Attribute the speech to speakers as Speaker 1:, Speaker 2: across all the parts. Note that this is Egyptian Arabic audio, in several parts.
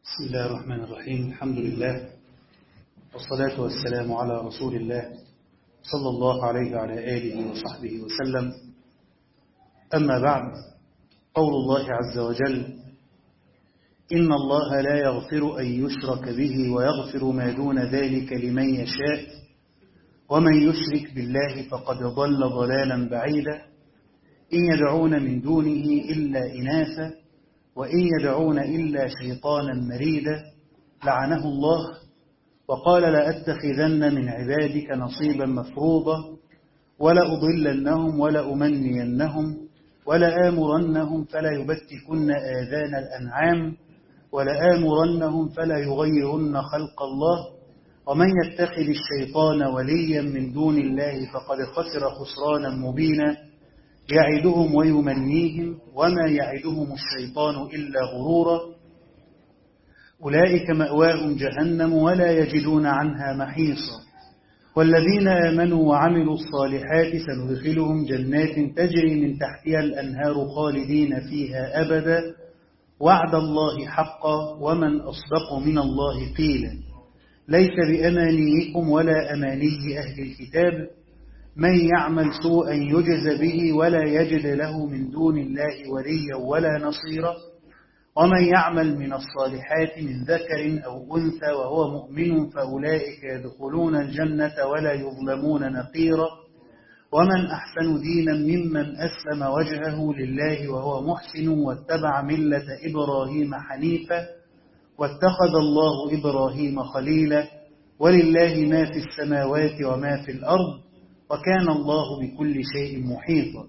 Speaker 1: بسم الله الرحمن الرحيم الحمد لله والصلاة والسلام على رسول الله صلى الله عليه وعلى آله وصحبه وسلم أما بعد قول الله عز وجل إن الله لا يغفر أن يشرك به ويغفر ما دون ذلك لمن يشاء ومن يشرك بالله فقد ضل ضلالا بعيدا إن يدعون من دونه إلا إناثا وإن يدعون إلا شيطانا مريدا لعنه الله وقال لأتخذن من عبادك نصيبا مفروضا ولأضلنهم ولأمنينهم ولآمرنهم فلا يبتكن آذان الأنعام ولآمرنهم فلا يغيرن خلق الله ومن يتخذ الشيطان وليا من دون الله فقد خسر خسرانا مبينا يعدهم ويمنيهم وما يعدهم الشيطان إلا غرورا أولئك مأواهم جهنم ولا يجدون عنها محيصا والذين آمنوا وعملوا الصالحات سندخلهم جنات تجري من تحتها الأنهار خالدين فيها أبدا وعد الله حقا ومن أصدق من الله قيلا ليس بأمانيكم ولا أماني أهل الكتاب من يعمل سوءا يجز به ولا يجد له من دون الله وليا ولا نصيرا ومن يعمل من الصالحات من ذكر أو أنثى وهو مؤمن فأولئك يدخلون الجنة ولا يظلمون نقيرا ومن أحسن دينا ممن أسلم وجهه لله وهو محسن واتبع ملة إبراهيم حنيفا واتخذ الله إبراهيم خليلا ولله ما في السماوات وما في الأرض وكان الله بكل شيء محيطا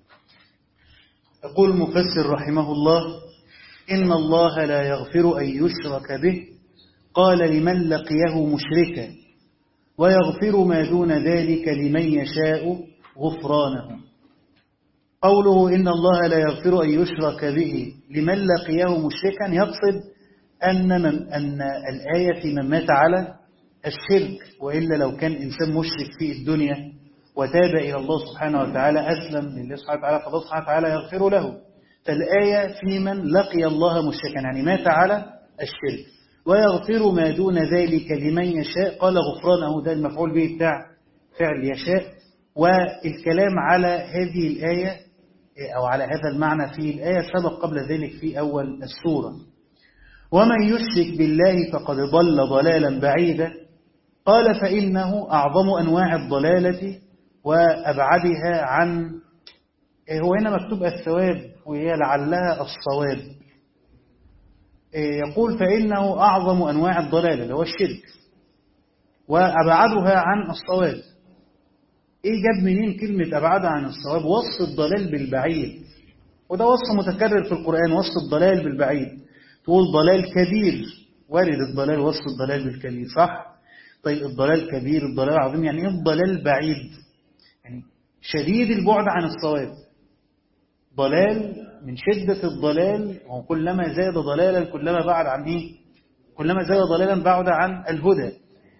Speaker 1: يقول المفسر رحمه الله إن الله لا يغفر أن يشرك به قال لمن لقيه مشركا ويغفر ما دون ذلك لمن يشاء غفرانه قوله إن الله لا يغفر أن يشرك به لمن لقيه مشركا يقصد أن, من أن الآية في من مات على الشرك وإلا لو كان إنسان مشرك في الدنيا وتاب إلى الله سبحانه وتعالى أسلم لله سبحانه وتعالى فالله سبحانه وتعالى يغفر له فالآية في من لقي الله مشركا يعني مات على الشرك ويغفر ما دون ذلك لمن يشاء قال غفرانه ده المفعول به بتاع فعل يشاء والكلام على هذه الآية أو على هذا المعنى في الآية سبق قبل ذلك في أول السورة ومن يشرك بالله فقد ضل ضلالا بعيدا قال فإنه أعظم أنواع الضلالة وأبعدها عن هو هنا مكتوب الثواب وهي لعلها الصواب يقول فإنه أعظم أنواع الضلال اللي هو الشرك وأبعدها عن الصواب إيه جاب منين كلمة أبعدها عن الصواب وصف الضلال بالبعيد وده وصف متكرر في القرآن وصف الضلال بالبعيد تقول ضلال كبير وارد الضلال وصف الضلال بالكبير صح طيب الضلال كبير الضلال عظيم يعني ايه الضلال بعيد يعني شديد البعد عن الصواب ضلال من شدة الضلال وكلما زاد ضلالا كلما بعد عن ايه كلما زاد ضلالا بعد عن الهدى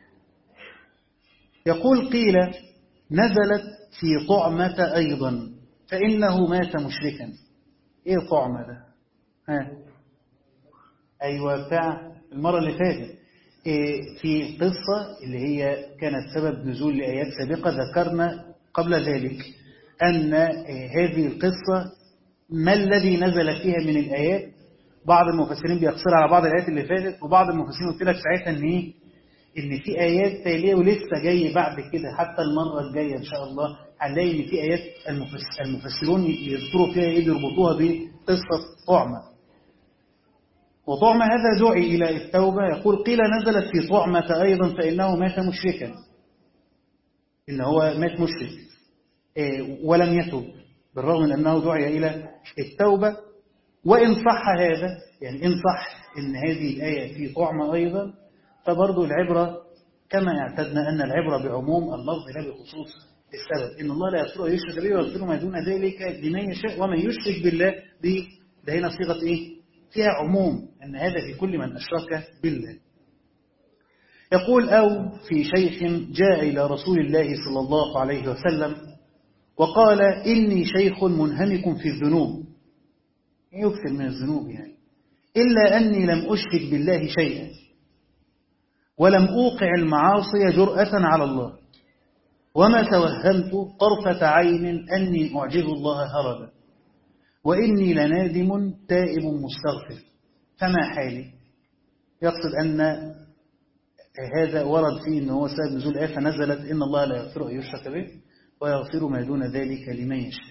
Speaker 1: يقول قيل نزلت في طعمة أيضا فإنه مات مشركا ايه طعمة ده ها أيوة بتاع المرة اللي فاتت في قصة اللي هي كانت سبب نزول لآيات سابقة ذكرنا قبل ذلك أن هذه القصة ما الذي نزل فيها من الآيات بعض المفسرين بيقصر على بعض الآيات اللي فاتت وبعض المفسرين قلت لك ساعتها إن إيه إن في آيات تالية ولسه جاي بعد كده حتى المرة الجاية إن شاء الله هنلاقي إن في آيات المفسرون يذكروا فيها إيه بيربطوها بقصة طعمة وطعمة هذا دعي إلى التوبة يقول قيل نزلت في طعمة أيضا فإنه مات مشركا إن هو مات مشرك ولم يتوب بالرغم من أنه دعي إلى التوبة وإن صح هذا يعني إن صح إن هذه الآية في طعمة أيضا فبرضو العبرة كما اعتدنا أن العبرة بعموم اللفظ لا بخصوص السبب إن الله لا يغفر يشرك به ويغفر ما دون ذلك لمن يشاء ومن يشرك بالله دي ده هنا صيغة إيه؟ فيها عموم أن هذا في كل من أشرك بالله يقول أو في شيخ جاء إلى رسول الله صلى الله عليه وسلم وقال إني شيخ منهمك في الذنوب يكثر من الذنوب يعني إلا أني لم أشرك بالله شيئا ولم أوقع المعاصي جرأة على الله وما توهمت طرفة عين أني أعجب الله هربا وإني لنادم تائب مستغفر فما حالي يقصد أن هذا ورد فيه أنه هو سبب نزول آية فنزلت إن الله لا يغفر أن يشرك به ويغفر ما دون ذلك لمن يشاء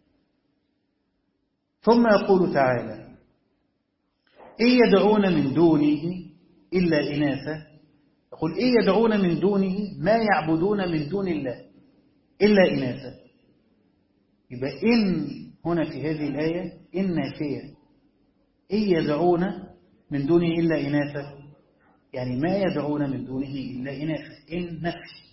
Speaker 1: ثم يقول تعالى إن يدعون من دونه إلا إناثا يقول إن يدعون من دونه ما يعبدون من دون الله إلا إناثا يبقى إن هنا في هذه الآية إن نافية إن يدعون من دونه إلا إناثا يعني ما يدعون من دونه إلا إناثا إن نفي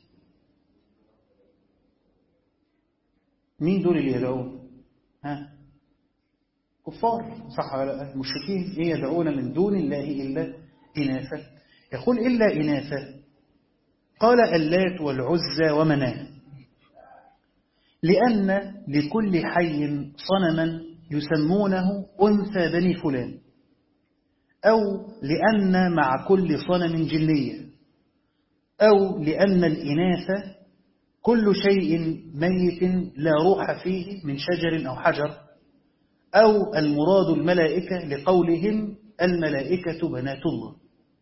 Speaker 1: مين دول اللي يدعون ها كفار صح ولا لا المشركين إيه يدعون من دون الله إلا إناثا يقول إلا إناثا قال اللات والعزى ومناه لأن لكل حي صنما يسمونه أنثى بني فلان أو لأن مع كل صنم جنية أو لأن الإناث كل شيء ميت لا روح فيه من شجر أو حجر أو المراد الملائكة لقولهم الملائكة بنات الله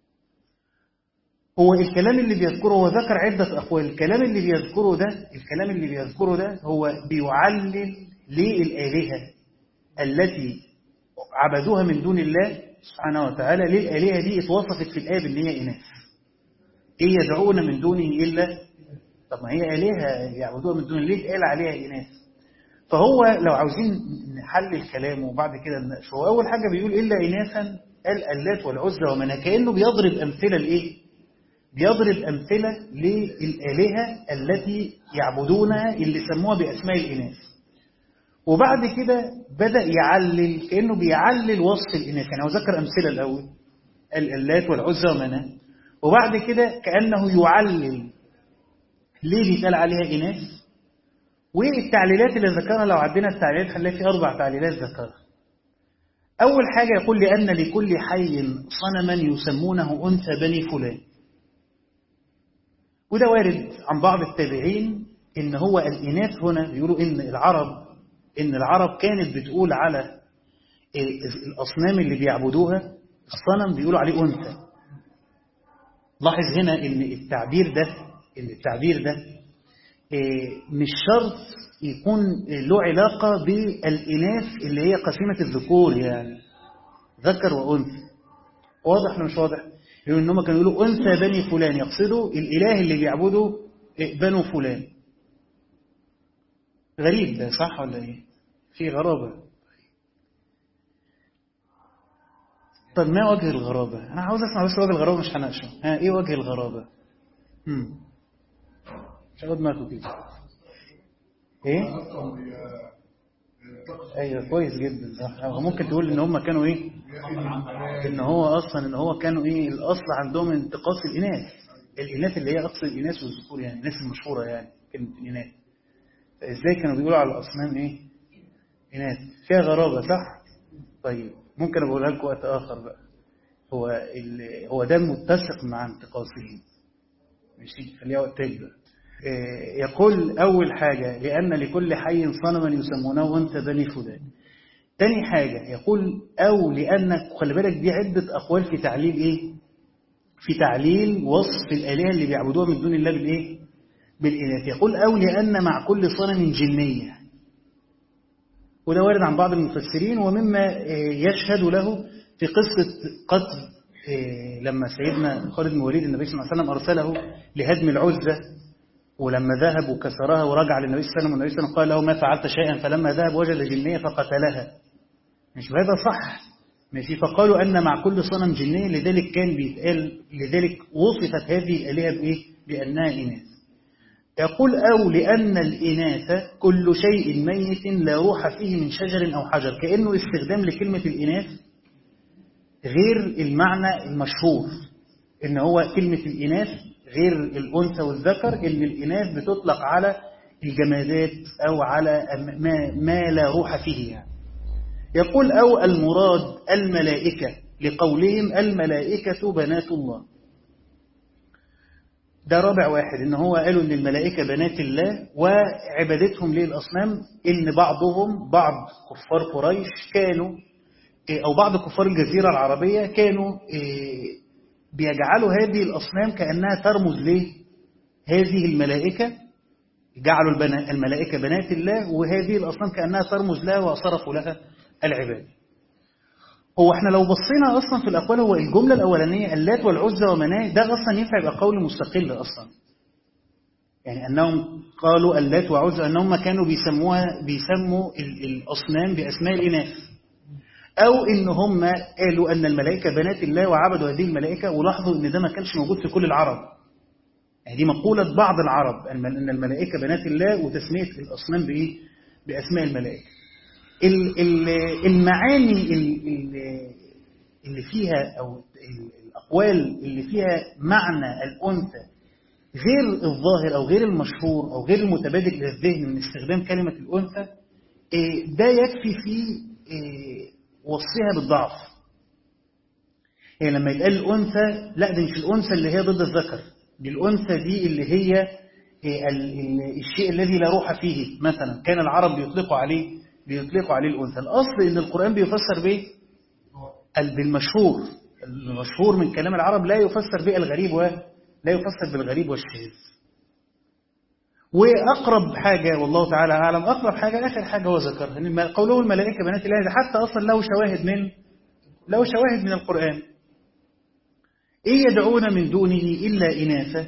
Speaker 1: هو الكلام اللي بيذكره هو ذكر عدة أقوال الكلام اللي بيذكره ده الكلام اللي بيذكره ده هو بيعلل للآلهة التي عبدوها من دون الله سبحانه وتعالى للآلهة دي اتوصفت في الآية بأن هي إناث إيه يدعون من دونه إلا طب ما هي آلهة يعبدوها من دون الله قال عليها إناث فهو لو عاوزين نحلل كلامه وبعد كده نناقشه هو أول حاجة بيقول إلا إناثا قال اللات والعزى ومنى كأنه بيضرب أمثلة لإيه؟ بيضرب أمثلة للآلهة التي يعبدونها اللي سموها بأسماء الإناث وبعد كده بدأ يعلل كأنه بيعلل وصف الإناث يعني هو ذكر أمثلة الأول اللات والعزى ومنى وبعد كده كأنه يعلل ليه بيتقال عليها إناث والتعليلات اللي ذكرها لو عدينا التعليلات هنلاقي في أربع تعليلات ذكرها أول حاجة يقول لأن لكل حي صنما يسمونه أنثى بني فلان وده وارد عن بعض التابعين إن هو الإناث هنا بيقولوا إن العرب إن العرب كانت بتقول على الأصنام اللي بيعبدوها الصنم بيقولوا عليه أنثى لاحظ هنا إن التعبير ده إن التعبير ده مش شرط يكون له علاقة بالإناث اللي هي قسيمة الذكور يعني ذكر وأنثى واضح ولا مش واضح؟ يقولوا إن هم كانوا يقولوا أنثى بني فلان يقصدوا الإله اللي بيعبده بنو فلان غريب ده صح ولا إيه؟ في غرابة طب ما وجه الغرابة؟ أنا عاوز أسمع بس وجه الغرابة مش هناقشه ها إيه وجه الغرابة؟ امم شغل دماغه كده ايه ايوه كويس جدا صح ممكن تقول ان هم كانوا ايه ان هو اصلا ان هو كانوا ايه الاصل عندهم انتقاص الاناث الاناث اللي هي اقصى الاناث والذكور يعني الناس المشهوره يعني كلمه الاناث ازاي كانوا بيقولوا على الاصنام ايه اناث فيها غرابه صح طيب ممكن اقولها لكم وقت اخر بقى هو هو ده متسق مع انتقاصهم ماشي خليها وقت تاني بقى يقول أول حاجة لأن لكل حي صنما يسمونه أنت بني فلان تاني حاجة يقول أو لأنك خلي بالك دي عدة أقوال في تعليل إيه في تعليل وصف الآلهة اللي بيعبدوها من دون الله بالإيه بالإناث يقول أو لأن مع كل صنم جنية وده وارد عن بعض المفسرين ومما يشهد له في قصة قتل لما سيدنا خالد بن وليد النبي صلى الله عليه وسلم أرسله لهدم العزة ولما ذهب وكسرها ورجع للنبي صلى الله عليه وسلم والنبي صلى الله عليه وسلم قال له ما فعلت شيئا فلما ذهب وجد جنية فقتلها مش هذا صح ماشي فقالوا أن مع كل صنم جنية لذلك كان بيتقال لذلك وصفت هذه الآلهة بإيه؟ بأنها إناث يقول أو لأن الإناث كل شيء ميت لا روح فيه من شجر أو حجر كأنه استخدام لكلمة الإناث غير المعنى المشهور إن هو كلمة الإناث غير الأنثى والذكر إن الإناث بتطلق على الجمادات أو على ما, ما لا روح فيه يعني. يقول أو المراد الملائكة لقولهم الملائكة بنات الله ده رابع واحد ان هو قالوا ان الملائكة بنات الله وعبادتهم للأصنام ان بعضهم بعض كفار قريش كانوا او بعض كفار الجزيرة العربية كانوا بيجعلوا هذه الأصنام كأنها ترمز ليه هذه الملائكة جعلوا الملائكة بنات الله وهذه الأصنام كأنها ترمز لها وصرفوا لها العبادة هو احنا لو بصينا اصلا في الاقوال هو الجمله الاولانيه اللات والعزى ومناه ده اصلا ينفع يبقى قول مستقل اصلا يعني انهم قالوا اللات وعزى انهم كانوا بيسموها بيسموا الاصنام باسماء الاناث او ان هم قالوا ان الملائكه بنات الله وعبدوا هذه الملائكه ولاحظوا ان ده ما كانش موجود في كل العرب يعني دي مقوله بعض العرب ان الملائكه بنات الله وتسميه الاصنام بايه باسماء الملائكه المعاني اللي فيها أو الأقوال اللي فيها معنى الأنثى غير الظاهر أو غير المشهور أو غير المتبادل إلى الذهن من استخدام كلمة الأنثى ده يكفي في وصفها بالضعف يعني لما يتقال الأنثى لا دي مش الأنثى اللي هي ضد الذكر دي الأنثى دي اللي هي الشيء الذي لا روح فيه مثلا كان العرب بيطلقوا عليه بيطلقوا عليه الأنثى الأصل إن القرآن بيفسر به بالمشهور المشهور من كلام العرب لا يفسر به الغريب ولا يفسر بالغريب والشاذ وأقرب حاجة والله تعالى أعلم أقرب حاجة آخر حاجة هو ذكرها إن قوله الملائكة بنات الله ده حتى أصلا له شواهد من له شواهد من القرآن إن يدعون من دونه إلا إناثا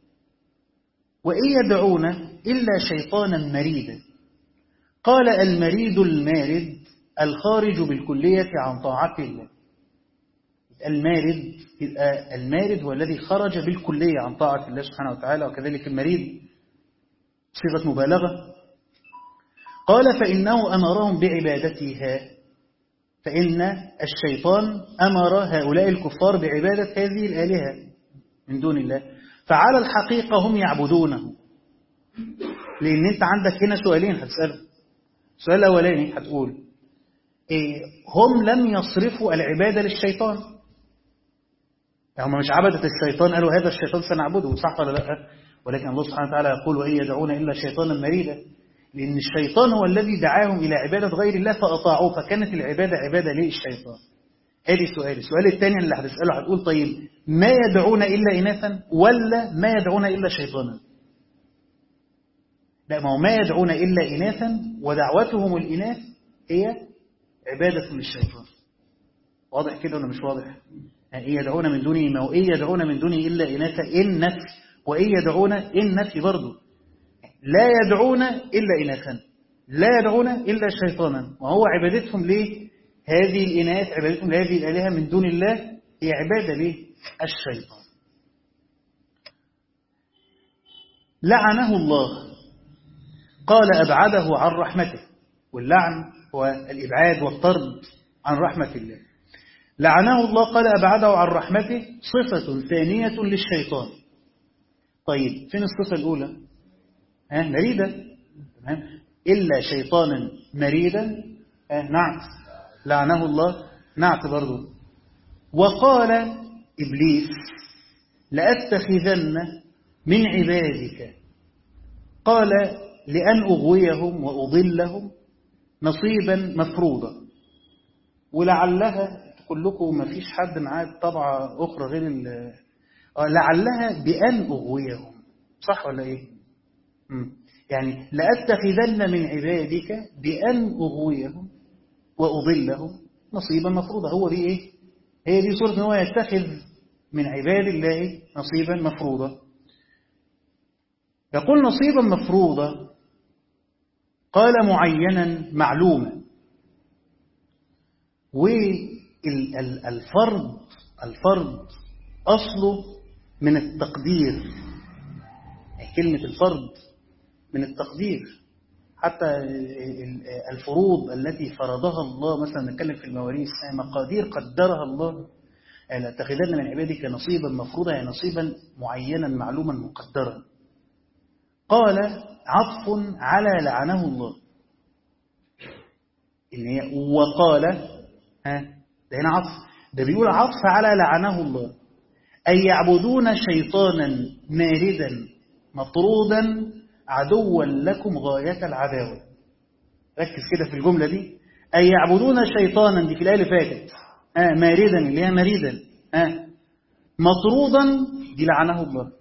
Speaker 1: وإن يدعون إلا شيطانا مريدا قال المريد المارد الخارج بالكلية عن طاعة الله المارد المارد هو الذي خرج بالكلية عن طاعة الله سبحانه وتعالى وكذلك المريد صيغة مبالغة قال فإنه أمرهم بعبادتها فإن الشيطان أمر هؤلاء الكفار بعبادة هذه الآلهة من دون الله فعلى الحقيقة هم يعبدونه لأن أنت عندك هنا سؤالين هتسأله السؤال الأولاني هتقول إيه هم لم يصرفوا العبادة للشيطان هم مش عبدة الشيطان قالوا هذا الشيطان سنعبده صح ولا لا ولكن الله سبحانه وتعالى يقول وإن يدعون إلا شيطانا مريدا لأن الشيطان هو الذي دعاهم إلى عبادة غير الله فأطاعوه فكانت العبادة عبادة للشيطان ادي سؤال السؤال الثاني اللي هتسأله هتقول طيب ما يدعون إلا إناثا ولا ما يدعون إلا شيطانا لا ما هو ما يدعون إلا إناثا ودعوتهم الإناث هي عبادة للشيطان واضح كده ولا مش واضح يعني إيه يدعون من دونه ما هو إيه يدعون من دونه إلا إناثا إن نفي وإيه يدعون إن نفي برضه لا يدعون إلا إناثا لا يدعون إلا شيطانا وهو عبادتهم ليه هذه الإناث عبادتهم لهذه الآلهة من دون الله هي عبادة ليه الشيطان لعنه الله قال أبعده عن رحمته واللعن هو الإبعاد والطرد عن رحمة الله لعنه الله قال أبعده عن رحمته صفة ثانية للشيطان طيب فين الصفة الأولى ها مريدة تمام إلا شيطانا مريدا ها نعت لعنه الله نعت برضه وقال إبليس لأتخذن من عبادك قال لأن أغويهم وأضلهم نصيبا مفروضا ولعلها تقول لكم ما فيش حد معاه طبعة أخرى غير لعلها بأن أغويهم صح ولا إيه مم. يعني لأتخذن من عبادك بأن أغويهم وأضلهم نصيبا مفروضا هو دي إيه هي دي صورة هو يتخذ من عباد الله نصيبا مفروضا يقول نصيبا مفروضا قال معينا معلوما والفرض الفرض أصله من التقدير كلمة الفرض من التقدير حتى الفروض التي فرضها الله مثلا نتكلم في المواريث مقادير قدرها الله لأتخذن من عبادك نصيبا مفروضا يعني نصيبا معينا معلوما مقدرا قال عطف على لعنه الله إن هي وقال ها ده هنا عطف ده بيقول عطف على لعنه الله أي يعبدون شيطانا ماردا مطرودا عدوا لكم غاية العداوة ركز كده في الجملة دي أي يعبدون شيطانا دي في الآية اللي فاتت آه ماردا اللي هي مريدا آه مطرودا دي لعنه الله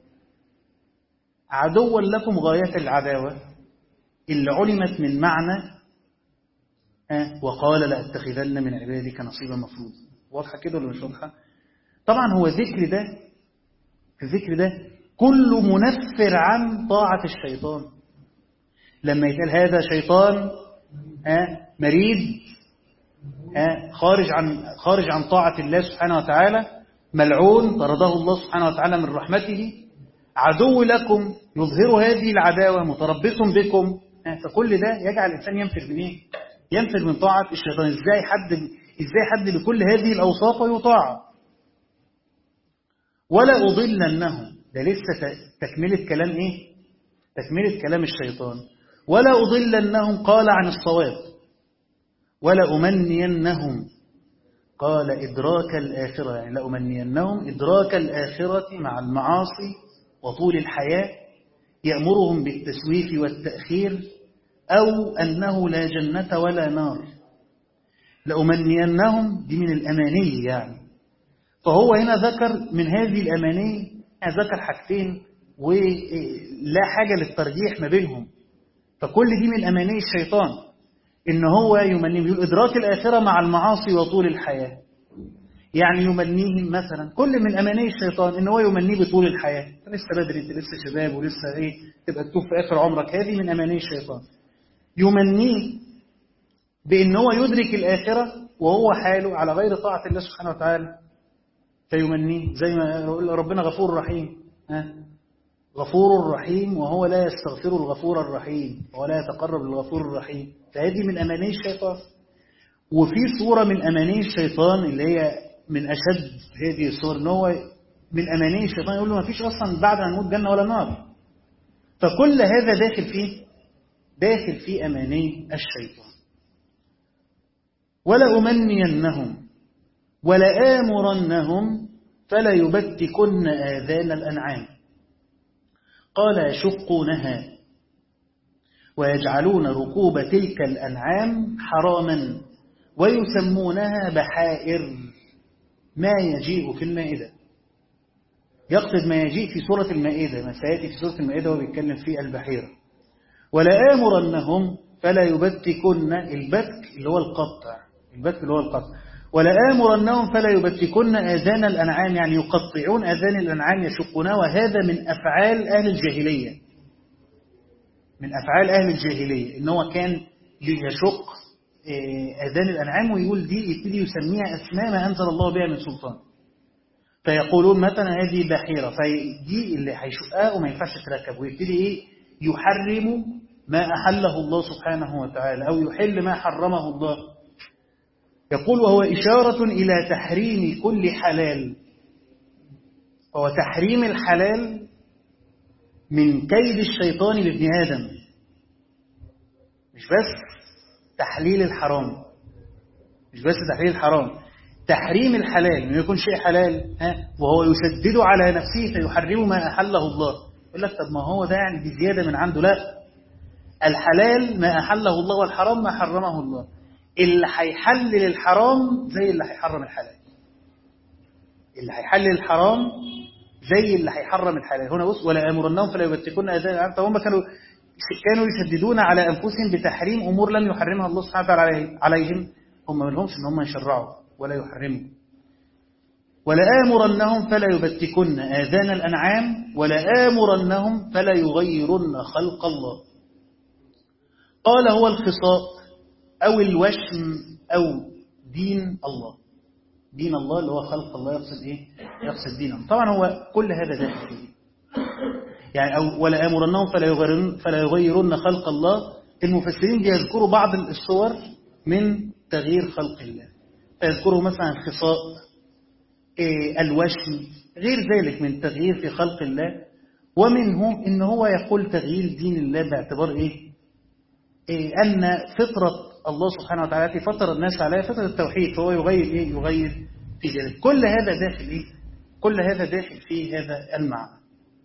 Speaker 1: عدوا لكم غاية العداوة اللي علمت من معنى آه وقال لأتخذن من عبادك نصيبا مفروضا واضحة كده ولا مش واضحة طبعا هو ذكر ده الذكر ده كله منفر عن طاعة الشيطان لما يتقال هذا شيطان آه مريد آه خارج عن خارج عن طاعة الله سبحانه وتعالى ملعون طرده الله سبحانه وتعالى من رحمته عدو لكم يظهر هذه العداوة متربص بكم آه فكل ده يجعل الإنسان ينفر من إيه؟ ينفر من طاعة الشيطان إزاي حد إزاي حد لكل هذه الأوصاف يطاع ولا أضلنهم ده لسه تكملة كلام إيه تكملة كلام الشيطان ولا أضلنهم قال عن الصواب ولا أمنينهم قال إدراك الآخرة يعني لا أمنينهم إدراك الآخرة مع المعاصي وطول الحياة يأمرهم بالتسويف والتأخير أو أنه لا جنة ولا نار لأمنينهم دي من الأماني يعني فهو هنا ذكر من هذه الأماني ذكر حاجتين ولا حاجة للترجيح ما بينهم فكل دي من أماني الشيطان إن هو يمنيهم يقول إدراك الآخرة مع المعاصي وطول الحياة يعني يمنيهم مثلا كل من أماني الشيطان إن هو يمنيه بطول الحياة لسه بدري أنت لسه شباب ولسه إيه تبقى تكون في آخر عمرك هذه من أماني الشيطان يمنيه بإن هو يدرك الآخرة وهو حاله على غير طاعة الله سبحانه وتعالى فيمنيه زي ما ربنا غفور رحيم ها غفور رحيم وهو لا يستغفر الغفور الرحيم ولا يتقرب للغفور الرحيم فهذه من أماني الشيطان وفي صورة من أماني الشيطان اللي هي من أشد هذه الصور ان هو من أماني الشيطان يقول له ما فيش أصلا بعد أن نموت جنة ولا نار فكل هذا داخل فيه داخل في أماني الشيطان ولا أمنينهم ولا آمرنهم فلا يبتكن آذان الأنعام قال يشقونها ويجعلون ركوب تلك الأنعام حراما ويسمونها بحائر ما يجيء في المائدة يقصد ما يجيء في سورة المائدة ما سيأتي في سورة المائدة وبيتكلم في البحيرة ولا آمرنهم فلا يبتكن البتك اللي هو القطع البتك اللي هو القطع ولا آمرنهم فلا يبتكن آذان الأنعام يعني يقطعون آذان الأنعام يشقونها وهذا من أفعال أهل الجاهلية من أفعال أهل الجاهلية إن هو كان يشق آذان الأنعام ويقول دي يبتدي يسميها أسماء ما أنزل الله بها من سلطان فيقولون مثلا هذه بحيرة فدي اللي هيشقها وما ينفعش تركب ويبتدي إيه يحرم ما أحله الله سبحانه وتعالى أو يحل ما حرمه الله يقول وهو إشارة إلى تحريم كل حلال هو تحريم الحلال من كيد الشيطان لابن آدم مش بس تحليل الحرام مش بس تحليل الحرام تحريم الحلال انه يكون شيء حلال ها وهو يسدد على نفسه فيحرم ما أحله الله يقول لك طب ما هو ده يعني دي زيادة من عنده لا الحلال ما أحله الله والحرام ما حرمه الله اللي هيحلل الحرام زي اللي هيحرم الحلال اللي هيحلل الحرام زي اللي هيحرم الحلال هنا بص ولا امرنهم فلا يبتكون اذان فهم كانوا كانوا يشددون على انفسهم بتحريم امور لم يحرمها الله سبحانه وتعالى عليهم هم ما لهمش ان هم يشرعوا ولا يحرموا ولا آمرنهم فلا يبتكن آذان الأنعام ولا آمرنهم فلا يغيرن خلق الله قال هو الخصاء أو الوشم أو دين الله دين الله اللي هو خلق الله يقصد إيه؟ يقصد دينه طبعا هو كل هذا داخل فيه يعني أو ولا آمرنهم فلا يغيرن, فلا يغيرن خلق الله المفسرين بيذكروا بعض الصور من تغيير خلق الله فيذكروا مثلا الخصاء إيه الوشم غير ذلك من تغيير في خلق الله ومنه إن هو يقول تغيير دين الله باعتبار إيه, إيه أن فطرة الله سبحانه وتعالى فطر الناس عليها فطرة التوحيد فهو يغير إيه؟ يغير في ذلك كل هذا داخل إيه؟ كل هذا داخل في هذا المعنى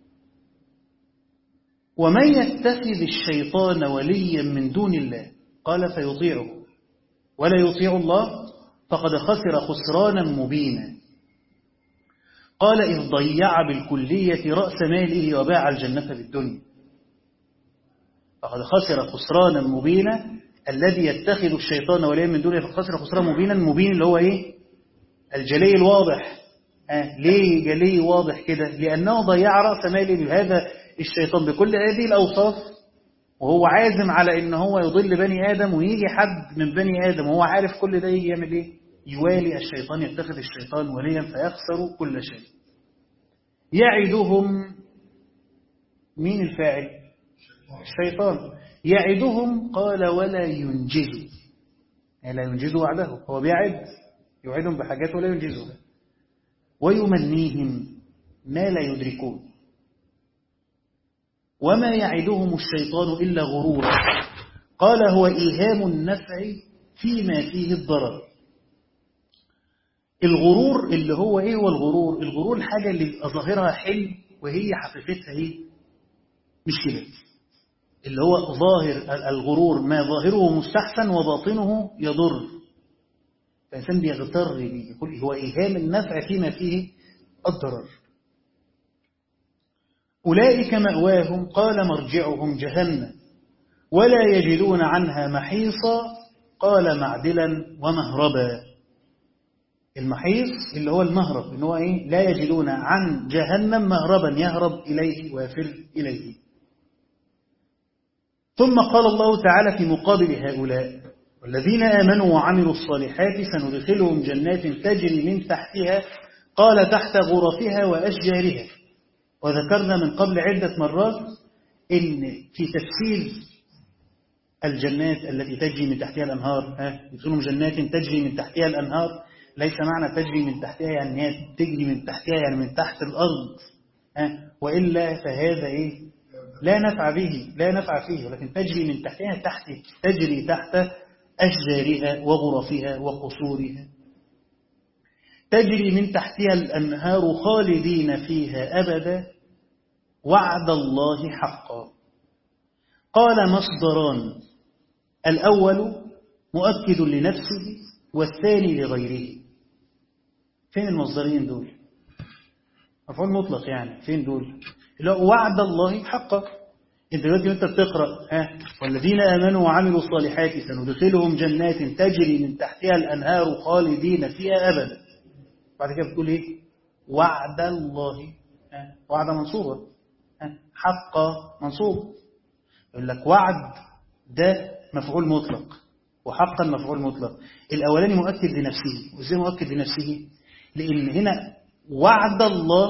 Speaker 1: ومن يتخذ الشيطان وليا من دون الله قال فيطيعه ولا يطيع الله فقد خسر خسرانا مبينا قال إذ ضيع بالكلية رأس ماله وباع الجنة بالدنيا فقد خسر خسرانا مبينا الذي يتخذ الشيطان وليا من دونه فقد خسر خسرانا مبينا مبين اللي هو إيه الجلي الواضح آه ليه جلي واضح كده لأنه ضيع رأس ماله بهذا الشيطان بكل هذه الأوصاف وهو عازم على ان هو يضل بني آدم ويجي حد من بني آدم وهو عارف كل ده يجي يعمل ايه يوالي الشيطان يتخذ الشيطان وليا فيخسر كل شيء يعدهم مين الفاعل الشيطان يعدهم قال ولا ينجز يعني لا ينجز وعده هو بيعد يوعدهم بحاجات ولا ينجزها ويمنيهم ما لا يدركون وما يعدهم الشيطان إلا غرورا قال هو إيهام النفع فيما فيه الضرر الغرور اللي هو إيه هو الغرور الغرور الحاجة اللي ظاهرها حلم وهي حقيقتها إيه مش كده اللي هو ظاهر الغرور ما ظاهره مستحسن وباطنه يضر فالإنسان بيغتر بيه يقول هو إيهام النفع فيما فيه الضرر أولئك مأواهم قال مرجعهم جهنم ولا يجدون عنها محيصا قال معدلا ومهربا المحيص اللي هو المهرب اللي هو إيه؟ لا يجدون عن جهنم مهربا يهرب إليه ويفر إليه ثم قال الله تعالى في مقابل هؤلاء والذين آمنوا وعملوا الصالحات سندخلهم جنات تجري من تحتها قال تحت غرفها وأشجارها وذكرنا من قبل عدة مرات إن في تفسير الجنات التي تجري من تحتها الأنهار يدخلهم جنات تجري من تحتها الأنهار ليس معنى تجري من تحتها يعني هي تجري من تحتها يعني من تحت الأرض وإلا فهذا إيه لا نفع به لا نفع فيه ولكن تجري من تحتها تحت تجري تحت أشجارها وغرفها وقصورها تجري من تحتها الأنهار خالدين فيها أبدا وعد الله حقا قال مصدران الأول مؤكد لنفسه والثاني لغيره فين المصدرين دول مفعول مطلق يعني فين دول اللي هو وعد الله حقا انت دلوقتي وانت بتقرا ها والذين امنوا وعملوا الصالحات سندخلهم جنات تجري من تحتها الانهار خالدين فيها ابدا بعد كده بتقول ايه وعد الله ها وعد منصوبه ها حقا منصوب يقول لك وعد ده مفعول مطلق وحقا مفعول مطلق الاولاني مؤكد لنفسه وازاي مؤكد لنفسه لان هنا وعد الله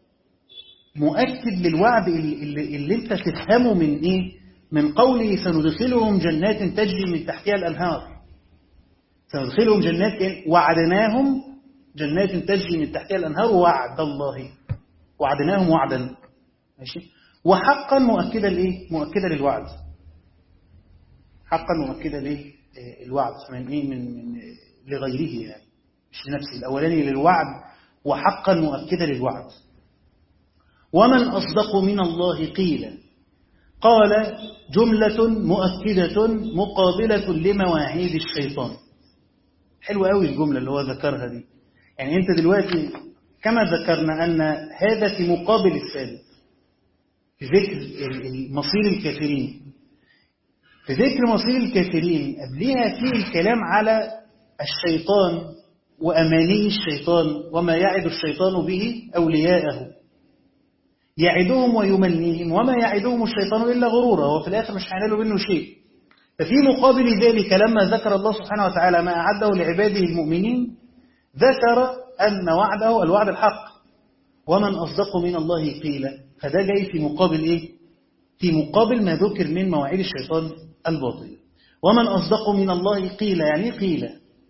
Speaker 1: مؤكد للوعد اللي, اللي انت تفهمه من ايه من قوله سندخلهم جنات تجري من تحتها الانهار سندخلهم جنات وعدناهم جنات تجري من تحتها الانهار وعد الله وعدناهم وعدا ماشي وحقا مؤكدا لايه مؤكدا للوعد حقا مؤكدا ليه الوعد من ايه من, من لغيره يعني مش لنفسه الاولاني للوعد وحقا مؤكدا للوعد ومن أصدق من الله قيلا قال جملة مؤكدة مقابلة لمواعيد الشيطان حلو قوي الجملة اللي هو ذكرها دي يعني أنت دلوقتي كما ذكرنا أن هذا في مقابل الثالث في ذكر مصير الكافرين في ذكر مصير الكافرين قبلها في الكلام على الشيطان وأماني الشيطان وما يعد الشيطان به أولياءه يعدهم ويمنيهم وما يعدهم الشيطان إلا غرورا وفي الآخر مش هينالوا منه شيء ففي مقابل ذلك لما ذكر الله سبحانه وتعالى ما أعده لعباده المؤمنين ذكر أن وعده الوعد الحق ومن أصدق من الله قيل فده جاي في مقابل إيه؟ في مقابل ما ذكر من مواعيد الشيطان الباطل ومن أصدق من الله قيل يعني قيل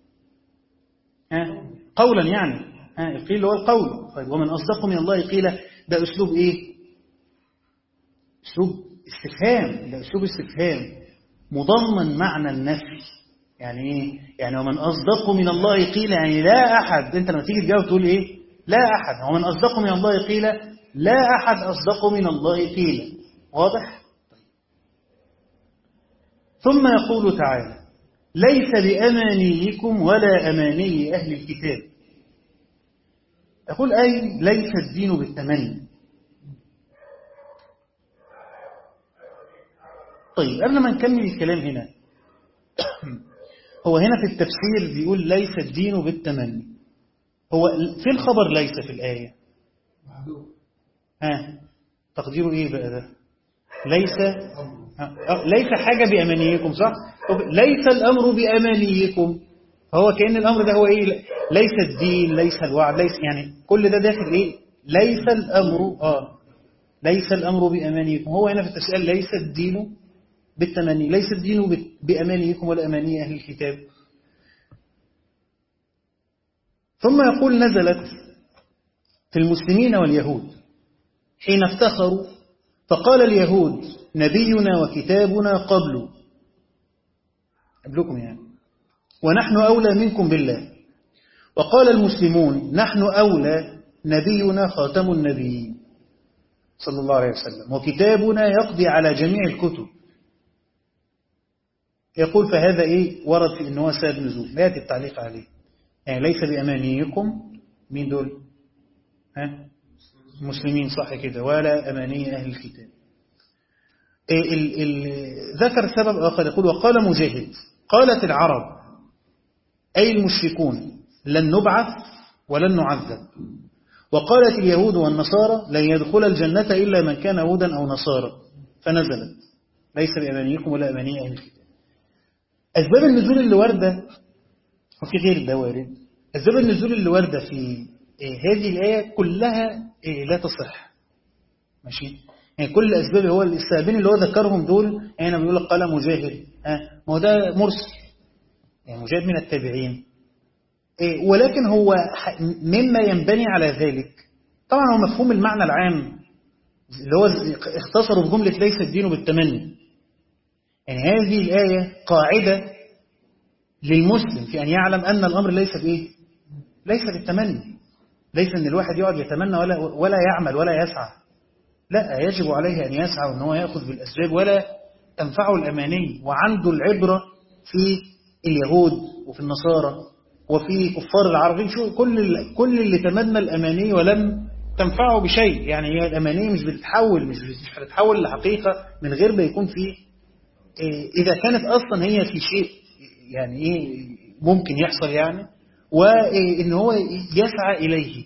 Speaker 1: ها؟ قولا يعني ها؟ القيل هو القول طيب ومن أصدق من الله قيل ده أسلوب إيه أسلوب استفهام ده أسلوب استفهام مضمن معنى النفي يعني ايه يعني ومن اصدق من الله قيل يعني لا احد انت لما تيجي تجاوب تقول ايه لا احد ومن اصدق من الله قيل لا احد اصدق من الله قيل واضح ثم يقول تعالى ليس بامانيكم ولا اماني اهل الكتاب يقول اي ليس الدين بالتمني طيب قبل ما نكمل الكلام هنا هو هنا في التفسير بيقول ليس الدين بالتمني هو في الخبر ليس في الآية ها تقديره ايه بقى ده ليس آه، ليس حاجة بأمانيكم صح طب ليس الأمر بأمانيكم فهو كأن الأمر ده هو ايه ليس الدين ليس الوعد ليس يعني كل ده داخل ايه ليس الأمر اه ليس الأمر بأمانيكم هو هنا في التسأل ليس الدين بالتمني ليس الدين بأمانيكم ولا أماني أهل الكتاب ثم يقول نزلت في المسلمين واليهود حين افتخروا فقال اليهود نبينا وكتابنا قبل قبلكم يعني ونحن أولى منكم بالله وقال المسلمون نحن أولى نبينا خاتم النبيين صلى الله عليه وسلم وكتابنا يقضي على جميع الكتب يقول فهذا إيه ورد في أنه سبب نزول يأتي التعليق عليه يعني ليس بأمانيكم مين دول ها مسلمين صح كده ولا أماني أهل الكتاب إيه ال ال ذكر سبب آخر يقول وقال مجاهد قالت العرب أي المشركون لن نبعث ولن نعذب وقالت اليهود والنصارى لن يدخل الجنة إلا من كان هودا أو نصارى فنزلت ليس بأمانيكم ولا أماني أهل الكتاب أسباب النزول اللي واردة وفي غير ده وارد أسباب النزول اللي واردة في هذه الآية كلها لا تصح ماشي يعني كل الأسباب هو السببين اللي هو ذكرهم دول هنا بيقول لك قال مجاهد ها ما هو ده مرسل يعني مجاهد من التابعين ولكن هو مما ينبني على ذلك طبعا هو مفهوم المعنى العام اللي هو اختصروا في جملة ليس الدين بالتمني يعني هذه الآية قاعدة للمسلم في أن يعلم أن الأمر ليس بإيه ليس بالتمني ليس أن الواحد يقعد يتمنى ولا, ولا يعمل ولا يسعى لا يجب عليه أن يسعى وأن هو يأخذ بالأسباب ولا تنفعه الأماني وعنده العبرة في اليهود وفي النصارى وفي كفار العربين شو كل كل اللي تمنى الأماني ولم تنفعه بشيء يعني هي الأماني مش بتتحول مش بتتحول لحقيقة من غير ما يكون في إذا كانت أصلا هي في شيء يعني إيه ممكن يحصل يعني وإن هو يسعى إليه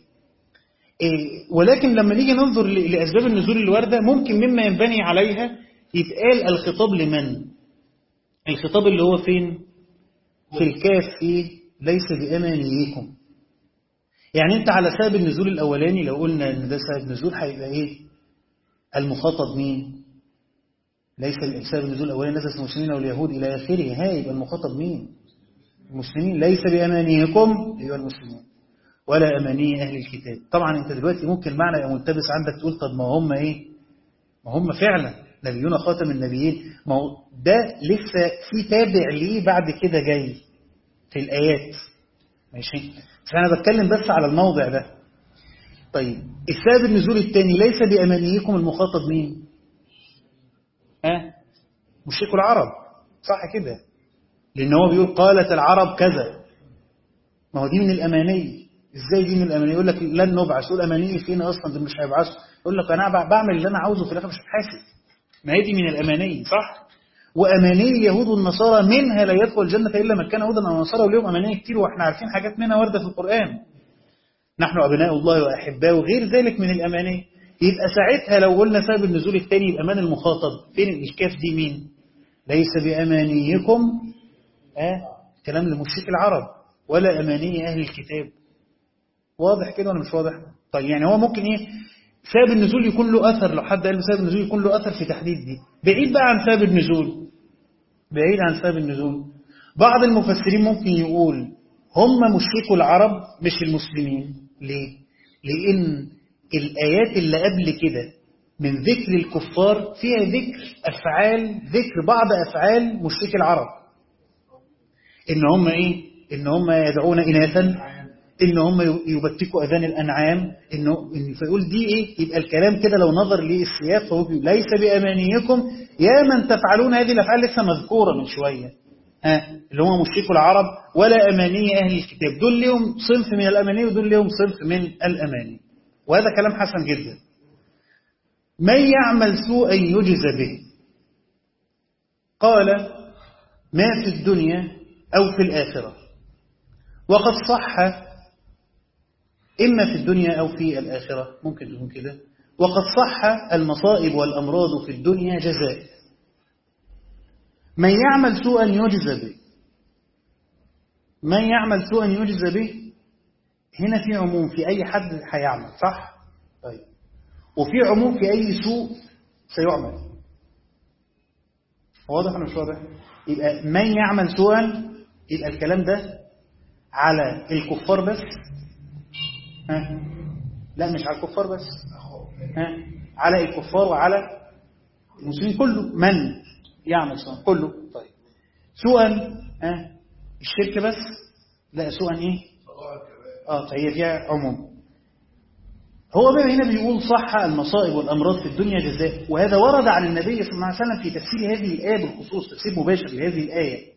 Speaker 1: ولكن لما نيجي ننظر لأسباب النزول الواردة ممكن مما ينبني عليها يتقال الخطاب لمن الخطاب اللي هو فين في الكاف فيه ليس بأمانيكم يعني انت على سبب النزول الأولاني لو قلنا ان ده سبب نزول هيبقى ايه المخاطب مين ليس سبب النزول الأولاني نزل المسلمين واليهود إلى آخره ها يبقى المخاطب مين المسلمين ليس بأمانيكم أيها المسلمون ولا أماني أهل الكتاب طبعا أنت دلوقتي ممكن معنى يبقى ملتبس عندك تقول طب ما هم إيه ما هم فعلا نبيون خاتم النبيين ما هو ده لسه في تابع ليه بعد كده جاي في الآيات ماشي فأنا بتكلم بس على الموضع ده طيب السبب النزول الثاني ليس بأمانيكم المخاطب مين ها مشركوا العرب صح كده لأن هو بيقول قالت العرب كذا ما هو دي من الأماني ازاي دي من الأماني يقول لك لن نبعث يقول أماني فين أصلا دول مش هيبعثوا يقول لك أنا بعمل اللي أنا عاوزه في الآخر مش هتحاسب ما هي دي من الأماني صح وأماني اليهود والنصارى منها لا يدخل الجنة إلا من كان هودا أو نصارى وليهم أماني كتير وإحنا عارفين حاجات منها واردة في القرآن نحن أبناء الله وأحباء وغير ذلك من الأماني يبقى ساعتها لو قلنا سبب النزول الثاني يبقى من المخاطب فين الكاف دي مين ليس بأمانيكم آه كلام لمشرك العرب ولا أماني أهل الكتاب واضح كده ولا مش واضح طيب يعني هو ممكن إيه سبب النزول يكون له أثر لو حد قال سبب النزول يكون له أثر في تحديد دي بعيد بقى عن سبب النزول بعيد عن سبب النزول بعض المفسرين ممكن يقول هم مشركوا العرب مش المسلمين ليه لأن الآيات اللي قبل كده من ذكر الكفار فيها ذكر أفعال ذكر بعض أفعال مشرك العرب إن هم إيه إن هم يدعون إناثا إن هم يبتكوا أذان الأنعام إنه إن فيقول دي إيه يبقى الكلام كده لو نظر للسياق فهو بيقول ليس بأمانيكم يا من تفعلون هذه الأفعال لسه مذكورة من شوية ها اللي هم مشركوا العرب ولا أماني أهل الكتاب دول لهم صنف من الأماني ودول لهم صنف من الأماني وهذا كلام حسن جدا من يعمل سوءا يجز به قال ما في الدنيا أو في الآخرة وقد صح إما في الدنيا أو في الآخرة ممكن تكون كده وقد صح المصائب والأمراض في الدنيا جزاء من يعمل سوءا يجزى به من يعمل سوءا يجزى به هنا في عموم في أي حد هيعمل صح؟ طيب وفي عموم في أي سوء سيعمل واضح ولا مش واضح؟ يبقى من يعمل سوءا يبقى الكلام ده على الكفار بس ها؟ لا مش على الكفار بس ها؟ على الكفار وعلى المسلمين كله من يعمل سوءا كله طيب سوءا ها؟ الشرك بس لا سوءا ايه اه فهي فيها عموم هو بقى هنا بيقول صح المصائب والامراض في الدنيا جزاء وهذا ورد عن النبي صلى الله عليه وسلم في تفسير هذه الايه بالخصوص تفسير مباشر لهذه الايه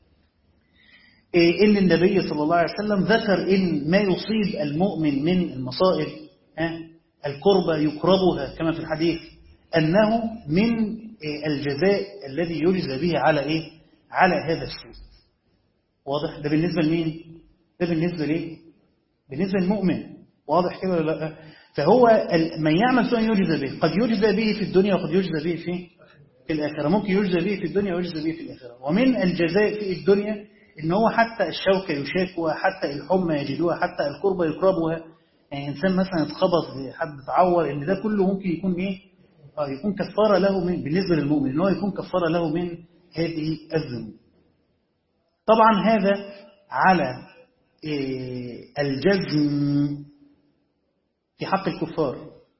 Speaker 1: إن النبي صلى الله عليه وسلم ذكر إن ما يصيب المؤمن من المصائب الكربة يكربها كما في الحديث أنه من الجزاء الذي يجزى به على إيه؟ على هذا السوء واضح ده بالنسبة لمين ده بالنسبة ليه بالنسبة للمؤمن واضح كده ولا لا فهو من يعمل سوءا يجزى به قد يجزى به في الدنيا وقد يجزى به في في الآخرة ممكن يجزى به في الدنيا ويجزى به في الآخرة ومن الجزاء في الدنيا إن هو حتى الشوكة يشاكوها حتى الحمى يجدوها حتى الكربة يكربها يعني إنسان مثلا اتخبط حد اتعور إن ده كله ممكن يكون إيه آه يكون كفارة له من بالنسبة للمؤمن إن هو يكون كفارة له من هذه الذنوب طبعا هذا على إيه الجزم في حق الكفار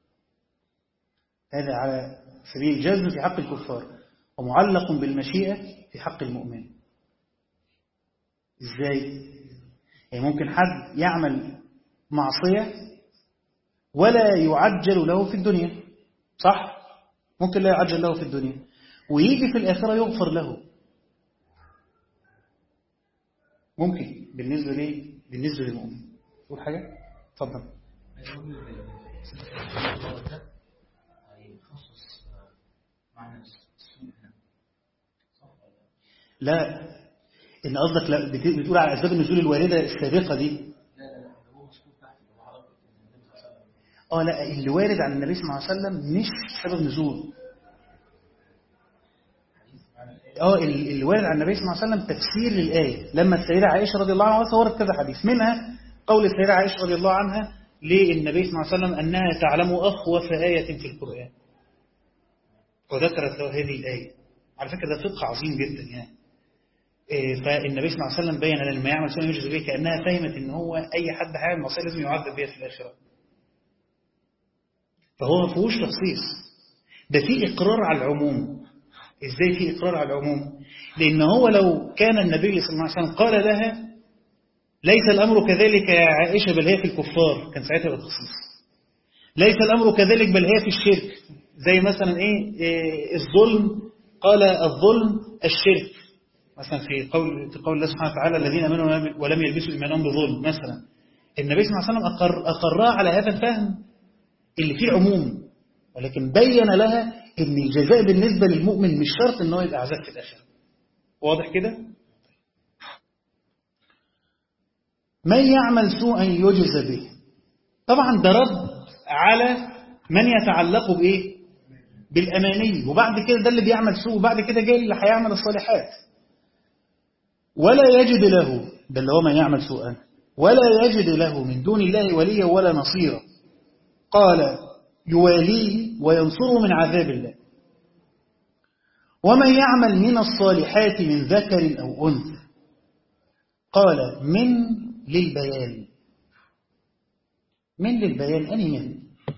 Speaker 1: هذا على سبيل الجزم في حق الكفار ومعلق بالمشيئة في حق المؤمن ازاي يعني ممكن حد يعمل معصية ولا يعجل له في الدنيا صح ممكن لا يعجل له في الدنيا ويجي في الآخرة يغفر له ممكن بالنسبة ليه بالنسبة للمؤمن تقول حاجة اتفضل لا ان قصدك لا بتقول على اسباب النزول الوارده السابقه دي اه لا اللي وارد عن النبي صلى الله عليه وسلم مش سبب نزول اه اللي وارد عن النبي صلى الله عليه وسلم تفسير للايه لما السيده عائشه رضي الله عنها ورد كذا حديث منها قول السيده عائشه رضي الله عنها للنبي صلى الله عليه وسلم انها تعلم اخوف ايه في القران وذكرت له هذه الايه على فكره ده فقه عظيم جدا يعني فالنبي صلى الله عليه وسلم بين لما يعمل سنة يجزي به كأنها فهمت ان هو أي حد هيعمل معصية لازم يعذب بها في الآخرة فهو ما فيهوش تخصيص ده في إقرار على العموم إزاي في إقرار على العموم لأن هو لو كان النبي صلى الله عليه وسلم قال لها ليس الأمر كذلك يا عائشة بل هي في الكفار كان ساعتها التخصيص ليس الأمر كذلك بل هي في الشرك زي مثلا إيه, إيه الظلم قال الظلم الشرك مثلا في قول في قول الله سبحانه وتعالى الذين امنوا ولم يلبسوا ايمانهم بظلم مثلا النبي صلى الله عليه وسلم أقر اقرها على هذا الفهم اللي فيه عموم ولكن بين لها ان الجزاء بالنسبه للمؤمن مش شرط ان هو يبقى عذاب في الاخره واضح كده من يعمل سوءا يجز به طبعا ده رد على من يتعلق بايه بالاماني وبعد كده ده اللي بيعمل سوء وبعد كده جاي اللي هيعمل الصالحات ولا يجد له ده اللي هو من يعمل سوءا ولا يجد له من دون الله وليا ولا نصيرا قال يواليه وينصره من عذاب الله ومن يعمل من الصالحات من ذكر أو أنثى قال من للبيان من للبيان أني من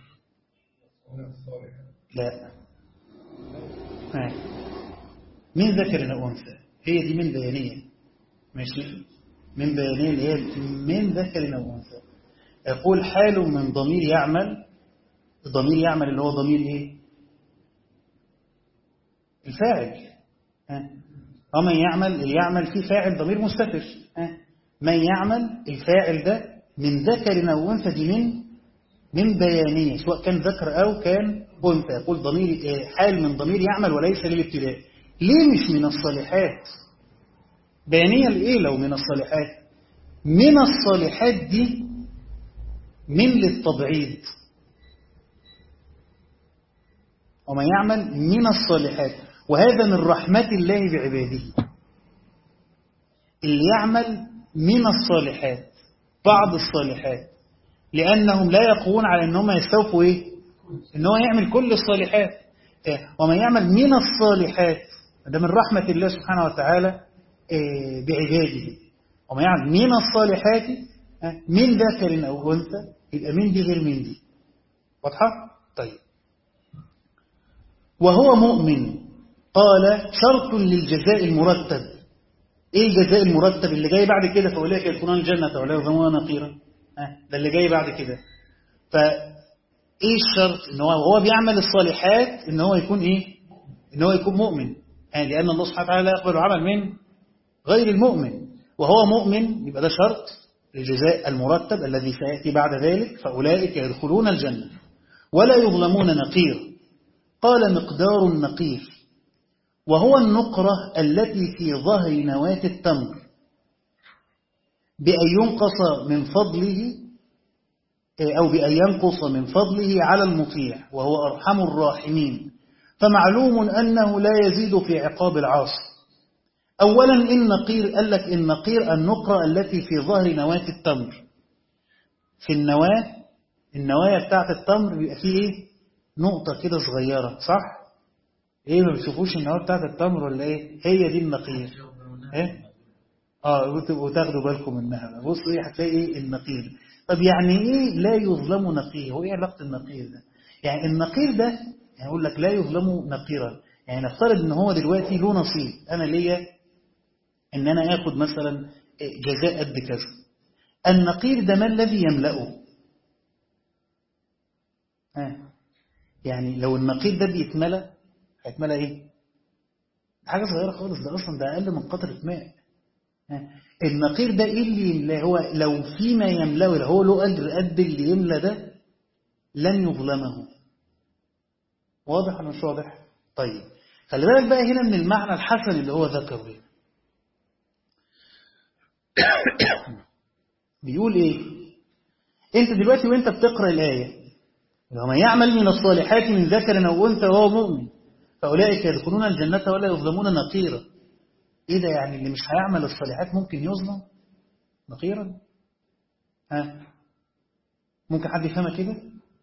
Speaker 1: لا من ذكر أو أنثى هي دي من بيانية ماشي من بيانين اللي هي من ذكر أو أنثى يقول حال من ضمير يعمل الضمير يعمل اللي هو ضمير إيه الفاعل ها ومن يعمل يعمل فيه فاعل ضمير مستتر ها من يعمل الفاعل ده من ذكر أو أنثى دي من من بيانية سواء كان ذكر أو كان أنثى يقول ضمير حال من ضمير يعمل وليس للابتداء ليه مش من الصالحات بيانية لإيه لو من الصالحات من الصالحات دي من للتبعيض ومن يعمل من الصالحات وهذا من رحمة الله بعباده اللي يعمل من الصالحات بعض الصالحات لأنهم لا يقوون على أنهم يستوفوا إيه؟ أنه يعمل كل الصالحات ومن يعمل من الصالحات ده من رحمة الله سبحانه وتعالى بعباده ومن يعمل من الصالحات من ذكر أو أنثى يبقى من دي غير من دي واضحة؟ طيب وهو مؤمن قال شرط للجزاء المرتب ايه الجزاء المرتب اللي جاي بعد كده فاولئك يدخلون الجنه ولا يظلمون نقيرا ها ده اللي جاي بعد كده ف ايه الشرط ان هو وهو بيعمل الصالحات ان هو يكون ايه ان هو يكون مؤمن يعني لان الله سبحانه وتعالى لا يقبل عمل من غير المؤمن وهو مؤمن يبقى ده شرط الجزاء المرتب الذي سياتي بعد ذلك فاولئك يدخلون الجنه ولا يظلمون نقير قال مقدار النقير وهو النقرة التي في ظهر نواة التمر بأن ينقص من فضله أو بأن ينقص من فضله على المطيع وهو أرحم الراحمين فمعلوم أنه لا يزيد في عقاب العاصي أولا النقير قال لك النقير النقرة التي في ظهر نواة التمر في النواة النوايا بتاعت التمر بيبقى فيه إيه؟ نقطة كده صغيرة صح؟ ايه ما بتشوفوش النواه بتاعت التمر ولا ايه هي دي النقير ايه اه وتبقوا تاخدوا بالكم منها بص ايه هتلاقي ايه النقير طب يعني ايه لا يظلم نقير هو ايه علاقه النقير ده يعني النقير ده يعني اقول لك لا يظلم نقيرا يعني نفترض ان هو دلوقتي له نصيب انا ليا ان انا اخد مثلا جزاء قد كذا النقير ده ما الذي يملأه آه. يعني لو النقير ده بيتملأ هيتملى ايه حاجة صغيرة خالص ده أصلا ده أقل من قطرة ماء النقير ده إيه اللي يملاه هو لو فيما يملاه لو هو له أجر قد اللي يملى ده لن يظلمه واضح ولا مش واضح طيب خلي بالك بقى هنا من المعنى الحسن اللي هو ذكره بيقول ايه انت دلوقتي وانت بتقرأ الآية ومن يعمل من الصالحات من ذكر أو أنثى وهو مؤمن فأولئك يدخلون الجنة ولا يظلمون نقيرا إيه ده يعني اللي مش هيعمل الصالحات ممكن يظلم نقيرا ها ممكن حد يفهمها كده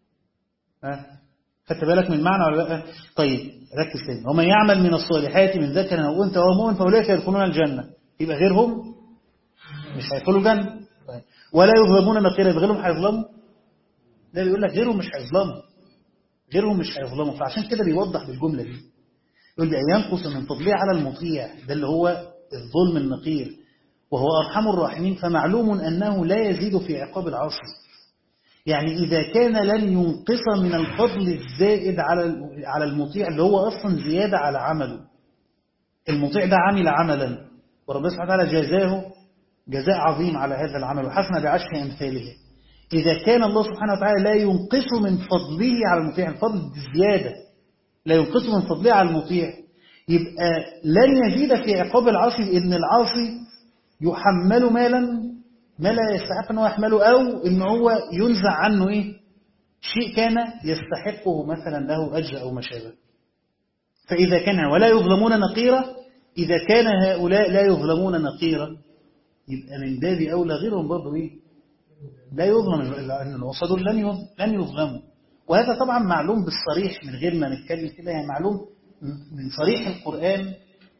Speaker 1: ها خدت بالك من المعنى ولا لا طيب ركز تاني ومن يعمل من الصالحات من ذكر أو أنثى وهو مؤمن فأولئك يدخلون الجنة يبقى غيرهم مش هيدخلوا الجنة طيب. ولا يظلمون نقيرا يبقى غيرهم هيظلموا ده بيقول لك غيرهم مش هيظلموا غيرهم مش هيظلموا فعشان كده بيوضح بالجملة دي يقول لي ينقص من فضله على المطيع ده اللي هو الظلم النقير وهو أرحم الراحمين فمعلوم أنه لا يزيد في عقاب العاصي يعني إذا كان لن ينقص من الفضل الزائد على على المطيع اللي هو أصلا زيادة على عمله المطيع ده عمل عملا وربنا سبحانه وتعالى جزاه جزاء عظيم على هذا العمل وحسن بعشر أمثاله إذا كان الله سبحانه وتعالى لا ينقص من فضله على المطيع الفضل زيادة لا ينقص من فضله على المطيع يبقى لن يزيد في عقاب العاصي إن العاصي يحمل مالا ما لا يستحق أنه يحمله أو إن هو ينزع عنه إيه شيء كان يستحقه مثلا له أجر أو ما شابه فإذا كان ولا يظلمون نقيرا إذا كان هؤلاء لا يظلمون نقيرا يبقى من باب أولى غيرهم برضه إيه لا يظلم لأن الوسط دول لن لن يظلموا وهذا طبعا معلوم بالصريح من غير ما نتكلم كده يعني معلوم من صريح القرآن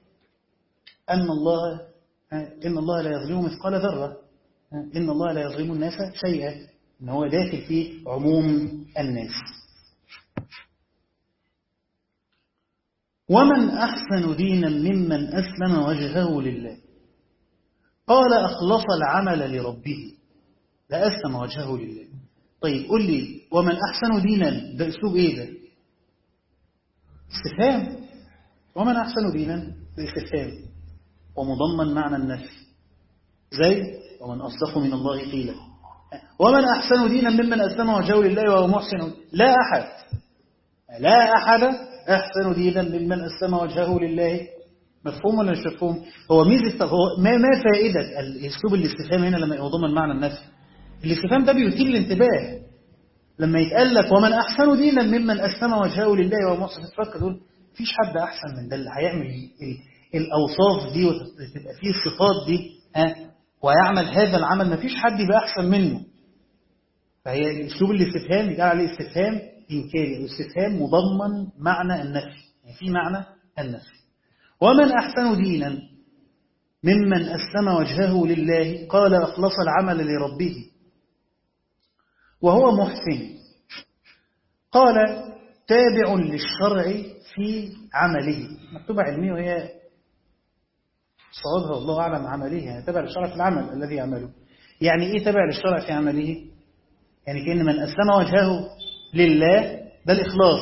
Speaker 1: أن الله إن الله لا يظلم مثقال ذرة إن الله لا يظلم الناس شيئا إن هو داخل في عموم الناس ومن أحسن دينا ممن أسلم وجهه لله قال أخلص العمل لربه لا أسلم وجهه لله طيب قل لي ومن أحسن دينا ده أسلوب إيه ده استفهام ومن أحسن دينا ده استفهام ومضمن معنى النفي زي ومن أصدق من الله قيلا ومن أحسن دينا ممن أسلم وجهه لله وهو محسن لا أحد لا أحد أحسن دينا ممن أسلم وجهه لله مفهوم ولا مش مفهوم هو ميزة هو ما ما فائدة الاسلوب الاستفهام هنا لما يضمن معنى النفي الاستفهام ده بيثير الانتباه لما يتقال لك ومن احسن دينا ممن اسلم وجهه لله وهو محسن تفكر تقول مفيش حد احسن من ده اللي هيعمل ال- الاوصاف دي وتبقى فيه الصفات دي ها ويعمل هذا العمل مفيش حد يبقى احسن منه فهي الاسلوب الاستفهام يتقال عليه استفهام انكاري الاستفهام مضمن معنى النفي يعني في معنى النفي ومن أحسن دينا ممن أسلم وجهه لله قال أخلص العمل لربه وهو محسن قال تابع للشرع في عمله مكتوبة علمية وهي صوابها والله أعلم عمله يعني تابع للشرع في العمل الذي يعمله يعني إيه تابع للشرع في عمله يعني كأن من أسلم وجهه لله ده الإخلاص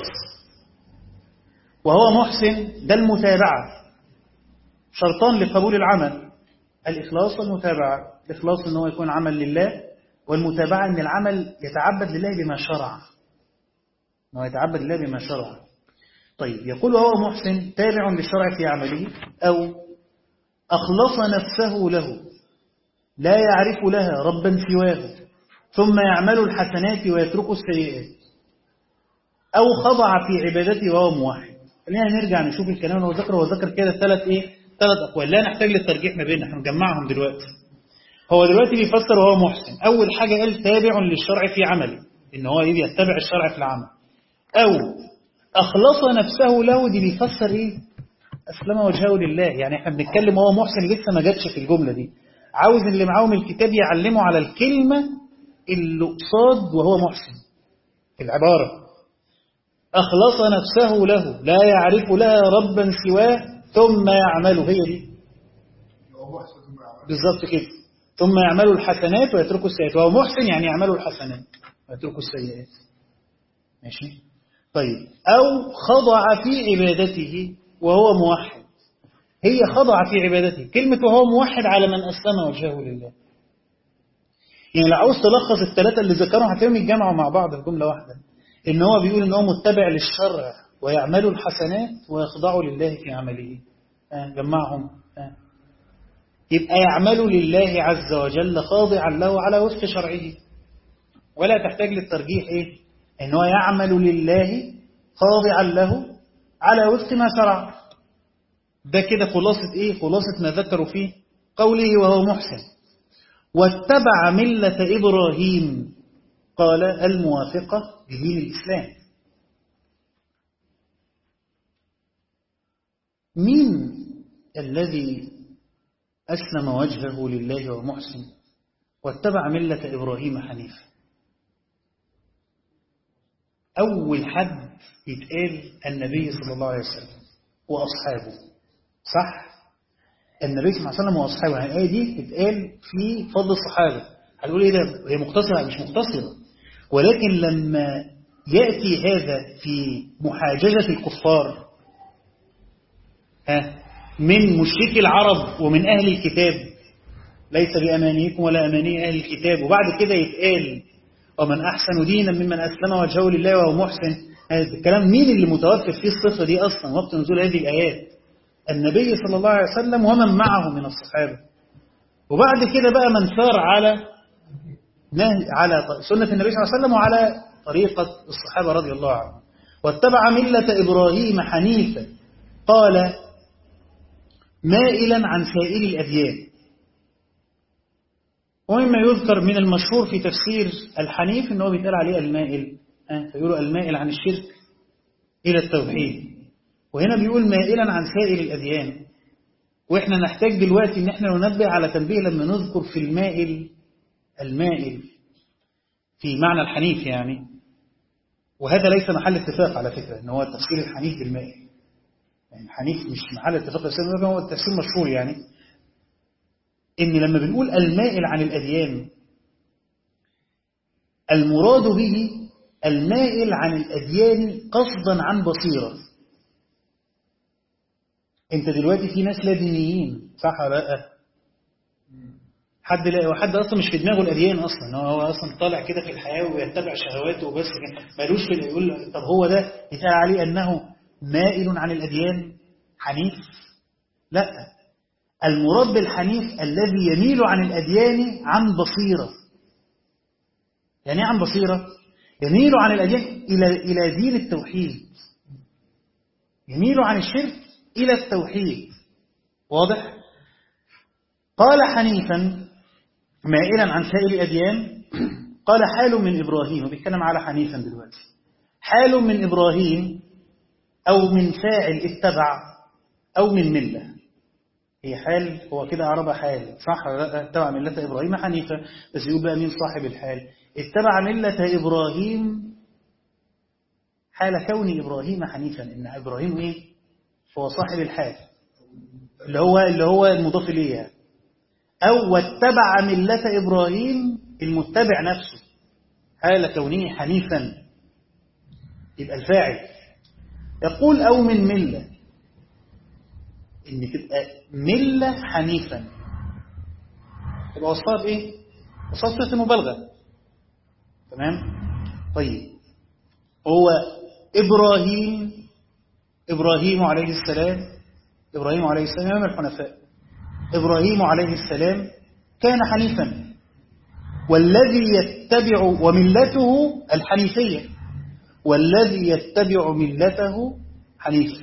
Speaker 1: وهو محسن ده المتابعة شرطان لقبول العمل الإخلاص والمتابعة الإخلاص أنه يكون عمل لله والمتابعة أن العمل يتعبد لله بما شرع أنه يتعبد لله بما شرع طيب يقول وهو محسن تابع للشرع في عمله أو أخلص نفسه له لا يعرف لها ربا سواه ثم يعمل الحسنات ويترك السيئات أو خضع في عبادته وهو موحد خلينا نرجع نشوف الكلام اللي هو ذكره هو ذكر كده ثلاث ايه ثلاث اقوال لا نحتاج للترجيح ما بيننا احنا نجمعهم دلوقتي هو دلوقتي بيفسر وهو محسن اول حاجه قال تابع للشرع في عمله ان هو ايه يتبع الشرع في العمل او اخلص نفسه له دي بيفسر ايه اسلم وجهه لله يعني احنا بنتكلم وهو محسن لسه ما جاتش في الجمله دي عاوز اللي معاهم الكتاب يعلموا على الكلمه اللي قصاد وهو محسن في العباره أخلص نفسه له لا يعرف لها ربا سواه ثم يعمل هي دي بالظبط كده ثم يعمل الحسنات ويترك السيئات وهو محسن يعني يعمل الحسنات ويترك السيئات ماشي طيب أو خضع في عبادته وهو موحد هي خضع في عبادته كلمة وهو موحد على من أسلم وجهه لله يعني لو عاوز تلخص الثلاثة اللي ذكرهم هتلاقيهم يتجمعوا مع بعض في جملة واحدة إن هو بيقول إن هو متبع للشرع ويعمل الحسنات ويخضع لله في عمله آه جمعهم آه. يبقى يعمل لله عز وجل خاضعا له على وفق شرعه ولا تحتاج للترجيح إيه إن هو يعمل لله خاضعا له على وفق ما شرع ده كده خلاصة إيه خلاصة ما ذكروا فيه قوله وهو محسن واتبع ملة إبراهيم قال الموافقة لدين الإسلام مين الذي أسلم وجهه لله ومحسن واتبع ملة إبراهيم حنيفا أول حد يتقال النبي صلى الله عليه وسلم وأصحابه صح؟ النبي صلى الله عليه وسلم وأصحابه يعني الآية دي تتقال في فضل الصحابة هنقول إيه ده هي مختصرة مش مختصرة ولكن لما يأتي هذا في محاججة الكفار ها من مشركي العرب ومن أهل الكتاب ليس بأمانيكم ولا أماني أهل الكتاب وبعد كده يتقال ومن أحسن دينا ممن أسلم وجهه لله وهو محسن هذا الكلام مين اللي متوفر فيه الصفة دي أصلا وقت نزول هذه الآيات النبي صلى الله عليه وسلم ومن معه من الصحابة وبعد كده بقى من سار على على سنة النبي صلى الله عليه وسلم وعلى طريقة الصحابة رضي الله عنهم واتبع ملة إبراهيم حنيفا قال مائلا عن سائر الأديان ومما يذكر من المشهور في تفسير الحنيف أنه بيتقال عليه المائل فيقولوا المائل عن الشرك إلى التوحيد وهنا بيقول مائلا عن سائر الأديان وإحنا نحتاج دلوقتي أن احنا ننبه على تنبيه لما نذكر في المائل المائل في معنى الحنيف يعني وهذا ليس محل اتفاق على فكرة ان هو تفسير الحنيف بالمائل يعني الحنيف مش محل اتفاق بس هو التفسير مشهور يعني إن لما بنقول المائل عن الأديان المراد به المائل عن الأديان قصدا عن بصيرة انت دلوقتي في ناس لا دينيين صح ولا لا حد لا وحد اصلا مش في دماغه الاديان اصلا هو هو اصلا طالع كده في الحياه ويتبع شهواته وبس كده مالوش في يقول طب هو ده يتقال عليه انه مائل عن الاديان حنيف لا المراد بالحنيف الذي يميل عن الاديان عن بصيره يعني ايه عن بصيره يميل عن الاديان الى الى دين التوحيد يميل عن الشرك الى التوحيد واضح قال حنيفا مائلا عن سائر الأديان قال حال من إبراهيم وبيتكلم على حنيفا دلوقتي حال من إبراهيم أو من فاعل اتبع أو من ملة هي حال هو كده عربة حال صح اتبع ملة إبراهيم حنيفا بس يقول بقى مين صاحب الحال اتبع ملة إبراهيم حال كون إبراهيم حنيفا إن إبراهيم إيه هو صاحب الحال اللي هو اللي هو المضاف إليه يعني. أو واتبع ملة إبراهيم المتبع نفسه حال كونه حنيفا يبقى الفاعل يقول أو من ملة إن تبقى ملة حنيفا تبقى وصفها بإيه؟ وصفها صفة المبالغة تمام؟ طيب هو إبراهيم إبراهيم عليه السلام إبراهيم عليه السلام إمام الحنفاء إبراهيم عليه السلام كان حنيفا والذي يتبع وملته الحنيفية والذي يتبع ملته حنيف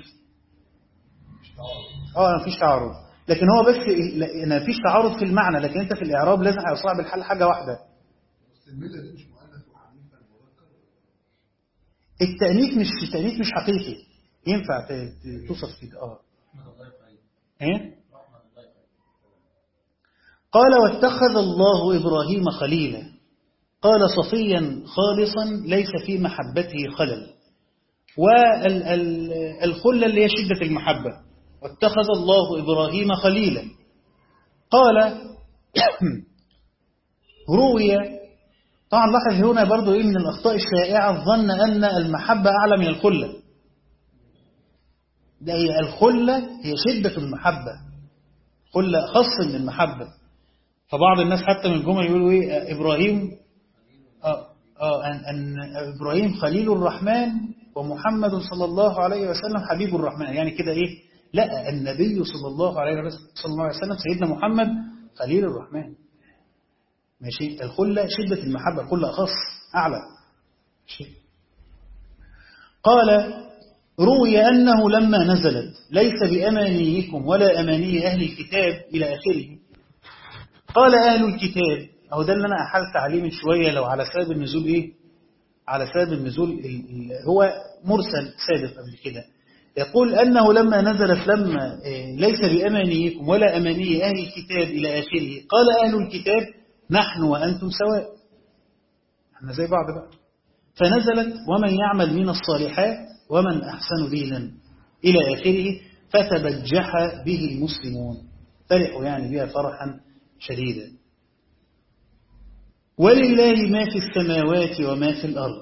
Speaker 1: اه مفيش تعارض لكن هو بس ما فيش تعارض في المعنى لكن انت في الاعراب لازم هيصعب الحل حاجه واحده
Speaker 2: الملة دي مش مؤنث وحنيفا مذكر
Speaker 1: التأنيث مش التأنيث مش حقيقي ينفع ت- ت- توصف كده اه ايه قال واتخذ الله إبراهيم خليلا قال صفيا خالصا ليس في محبته خلل والخلة اللي هي شدة المحبة واتخذ الله إبراهيم خليلا قال روي طبعا لاحظ هنا برضو إيه من الأخطاء الشائعة الظن أن المحبة أعلى من الخلة ده هي الخلة هي شدة المحبة خلة خاصة من المحبة فبعض الناس حتى من الجمل يقولوا ايه ابراهيم آه آه أن, ان ابراهيم خليل الرحمن ومحمد صلى الله عليه وسلم حبيب الرحمن يعني كده ايه لا النبي صلى الله عليه وسلم صلى الله عليه وسلم سيدنا محمد خليل الرحمن ماشي الخلة شدة المحبة الخلة أخص أعلى ماشي قال روي أنه لما نزلت ليس بأمانيكم ولا أماني أهل الكتاب إلى آخره قال أهل الكتاب أو ده اللي أنا أحلت عليه من شوية لو على سبب النزول إيه على سبب النزول ال- ال- هو مرسل سابق قبل كده يقول أنه لما نزلت لما آه، ليس بأمانيكم ولا أماني أهل الكتاب إلى آخره قال أهل الكتاب نحن وأنتم سواء احنا زي بعض بقى فنزلت ومن يعمل من الصالحات ومن أحسن دينا إلى آخره فتبجح به المسلمون فرحوا يعني بها فرحا شديدا ولله ما في السماوات وما في الأرض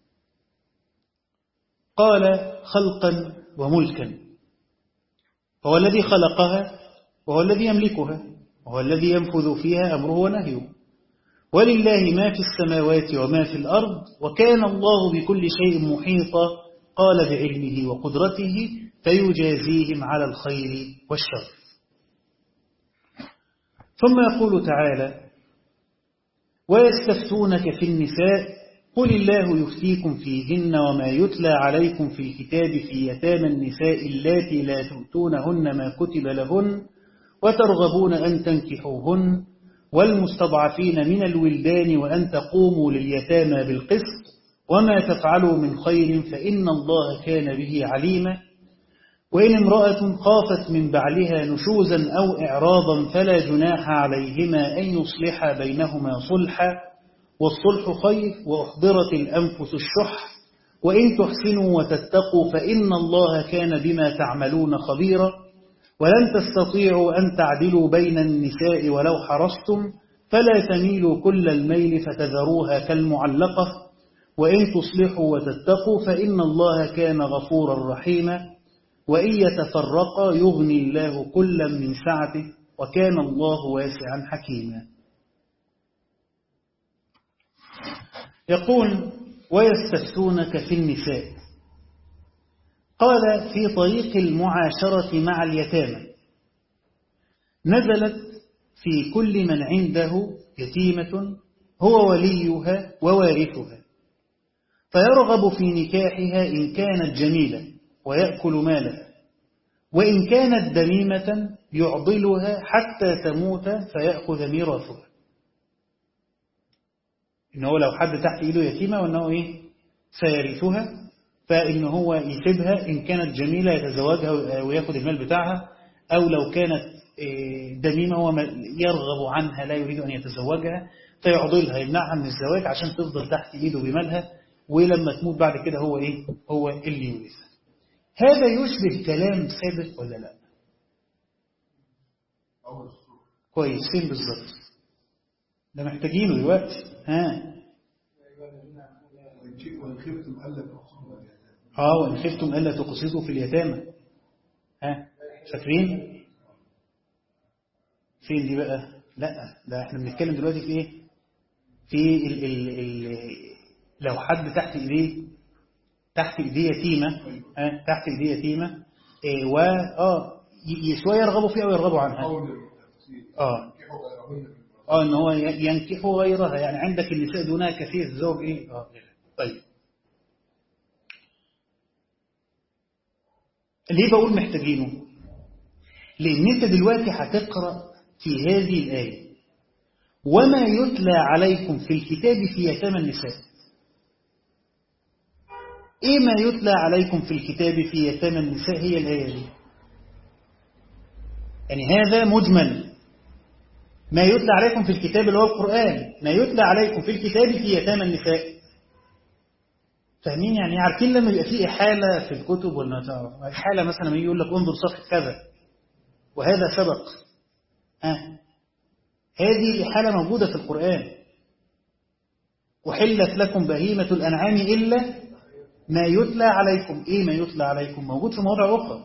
Speaker 1: قال خلقا وملكا هو الذي خلقها وهو الذي يملكها وهو الذي ينفذ فيها أمره ونهيه ولله ما في السماوات وما في الأرض وكان الله بكل شيء محيطا قال بعلمه وقدرته فيجازيهم على الخير والشر ثم يقول تعالى ويستفتونك في النساء قل الله يفتيكم فيهن وما يتلى عليكم في الكتاب في يتامى النساء اللاتي لا تؤتونهن ما كتب لهن وترغبون أن تنكحوهن والمستضعفين من الولدان وأن تقوموا لليتامى بالقسط وما تفعلوا من خير فإن الله كان به عليما وإن امرأة خافت من بعلها نشوزا أو إعراضا فلا جناح عليهما أن يصلحا بينهما صلحا والصلح خير وأحضرت الأنفس الشح وإن تحسنوا وتتقوا فإن الله كان بما تعملون خبيرا ولن تستطيعوا أن تعدلوا بين النساء ولو حرصتم فلا تميلوا كل الميل فتذروها كالمعلقة وإن تصلحوا وتتقوا فإن الله كان غفورا رحيما وإن يتفرقا يغني الله كلا من سعته وكان الله واسعا حكيما يقول ويستفتونك في النساء قال في طريق المعاشرة مع اليتامى نزلت في كل من عنده يتيمة هو وليها ووارثها فيرغب في نكاحها إن كانت جميلة ويأكل مالها وإن كانت دميمة يعضلها حتى تموت فيأخذ ميراثها إنه لو حد تحت إيده يتيمة وأنه إيه سيرثها فإن هو يسيبها إن كانت جميلة يتزوجها ويأخذ المال بتاعها أو لو كانت دميمة هو يرغب عنها لا يريد أن يتزوجها فيعضلها يمنعها من الزواج عشان تفضل تحت إيده بمالها ولما تموت بعد كده هو إيه هو اللي يورثها هذا يشبه كلام سابق ولا لا
Speaker 2: أول سطور
Speaker 1: كويس فين بالظبط ده محتاجينه دلوقتي ها
Speaker 2: وإن خفتم ألا تقصروا اليتامى
Speaker 1: اه وان خفتم الا تقسطوا في اليتامى ها فاكرين فين دي بقى لا ده احنا بنتكلم دلوقتي في ايه في ال ال ال لو حد تحت ايديه تحت ايديه يتيمه ها تحت ايديه يتيمه إيه و اه ي- ي- شويه يرغبوا فيها ويرغبوا عنها
Speaker 2: قول التفسير
Speaker 1: اه
Speaker 2: ينكحوا غيرهن في المرأة.
Speaker 1: اه ان هو ي- ينكحوا غيرها يعني عندك النساء دونها كثير الزوج ايه اه غيرها. طيب ليه بقول محتاجينه لان انت دلوقتي هتقرا في هذه الايه وما يتلى عليكم في الكتاب في يتامى النساء ايه ما يتلى عليكم في الكتاب في يتامى النساء هي الايه دي يعني هذا مجمل ما يتلى عليكم في الكتاب اللي هو القرآن ما يتلى عليكم في الكتاب في يتامى النساء فاهمين يعني عارفين لما يبقى في إحالة في الكتب ولا تعرف إحالة مثلا لما يجي يقول لك انظر صفحة كذا وهذا سبق ها هذه الإحالة موجودة في القرآن أحلت لكم بهيمة الأنعام إلا ما يتلى عليكم إيه ما يتلى عليكم موجود في مواضع أخرى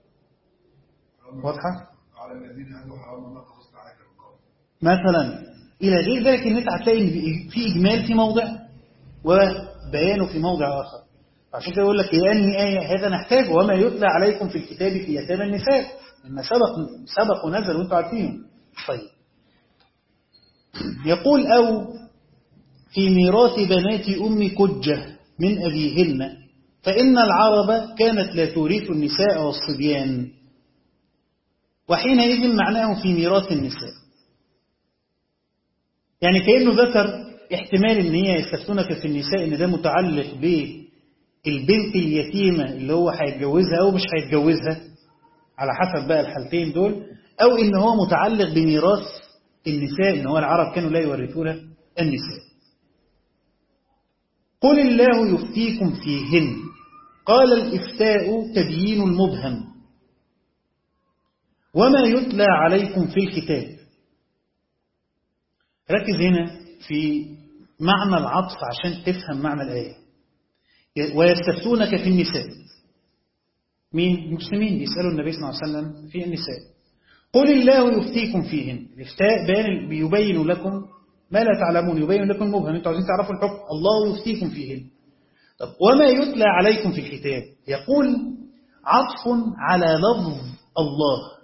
Speaker 1: واضحة؟
Speaker 2: على الذين هادوا حرام ما قصصت عليك من قبل
Speaker 1: مثلا إلى غير ذلك إن أنت هتلاقي إن في إجمال في موضع وبيانه في موضع آخر عشان كده يقول لك يا أنهي آية هذا نحتاج وما يتلى عليكم في الكتاب في يتامى النساء مما سبق سبق ونزل وأنتم عارفينه طيب يقول أو في ميراث بنات أم كجة من أبيهن فإن العرب كانت لا تورث النساء والصبيان وحينئذ معناه في ميراث النساء يعني كأنه ذكر احتمال ان هي يستفتونك في النساء ان ده متعلق بالبنت اليتيمة اللي هو هيتجوزها او مش هيتجوزها على حسب بقى الحالتين دول او ان هو متعلق بميراث النساء ان هو العرب كانوا لا يورثون النساء قل الله يفتيكم فيهن قال الإفتاء تبيين المبهم وما يتلى عليكم في الكتاب ركز هنا في معنى العطف عشان تفهم معنى الآية ويستفتونك في النساء مين المسلمين بيسألوا النبي صلى الله عليه وسلم في النساء قل الله يفتيكم فيهن الافتاء بيان يبين لكم ما لا تعلمون يبين لكم مبهم انتوا عايزين تعرفوا الحكم الله يفتيكم فيهن طب وما يتلى عليكم في الكتاب يقول عطف على لفظ الله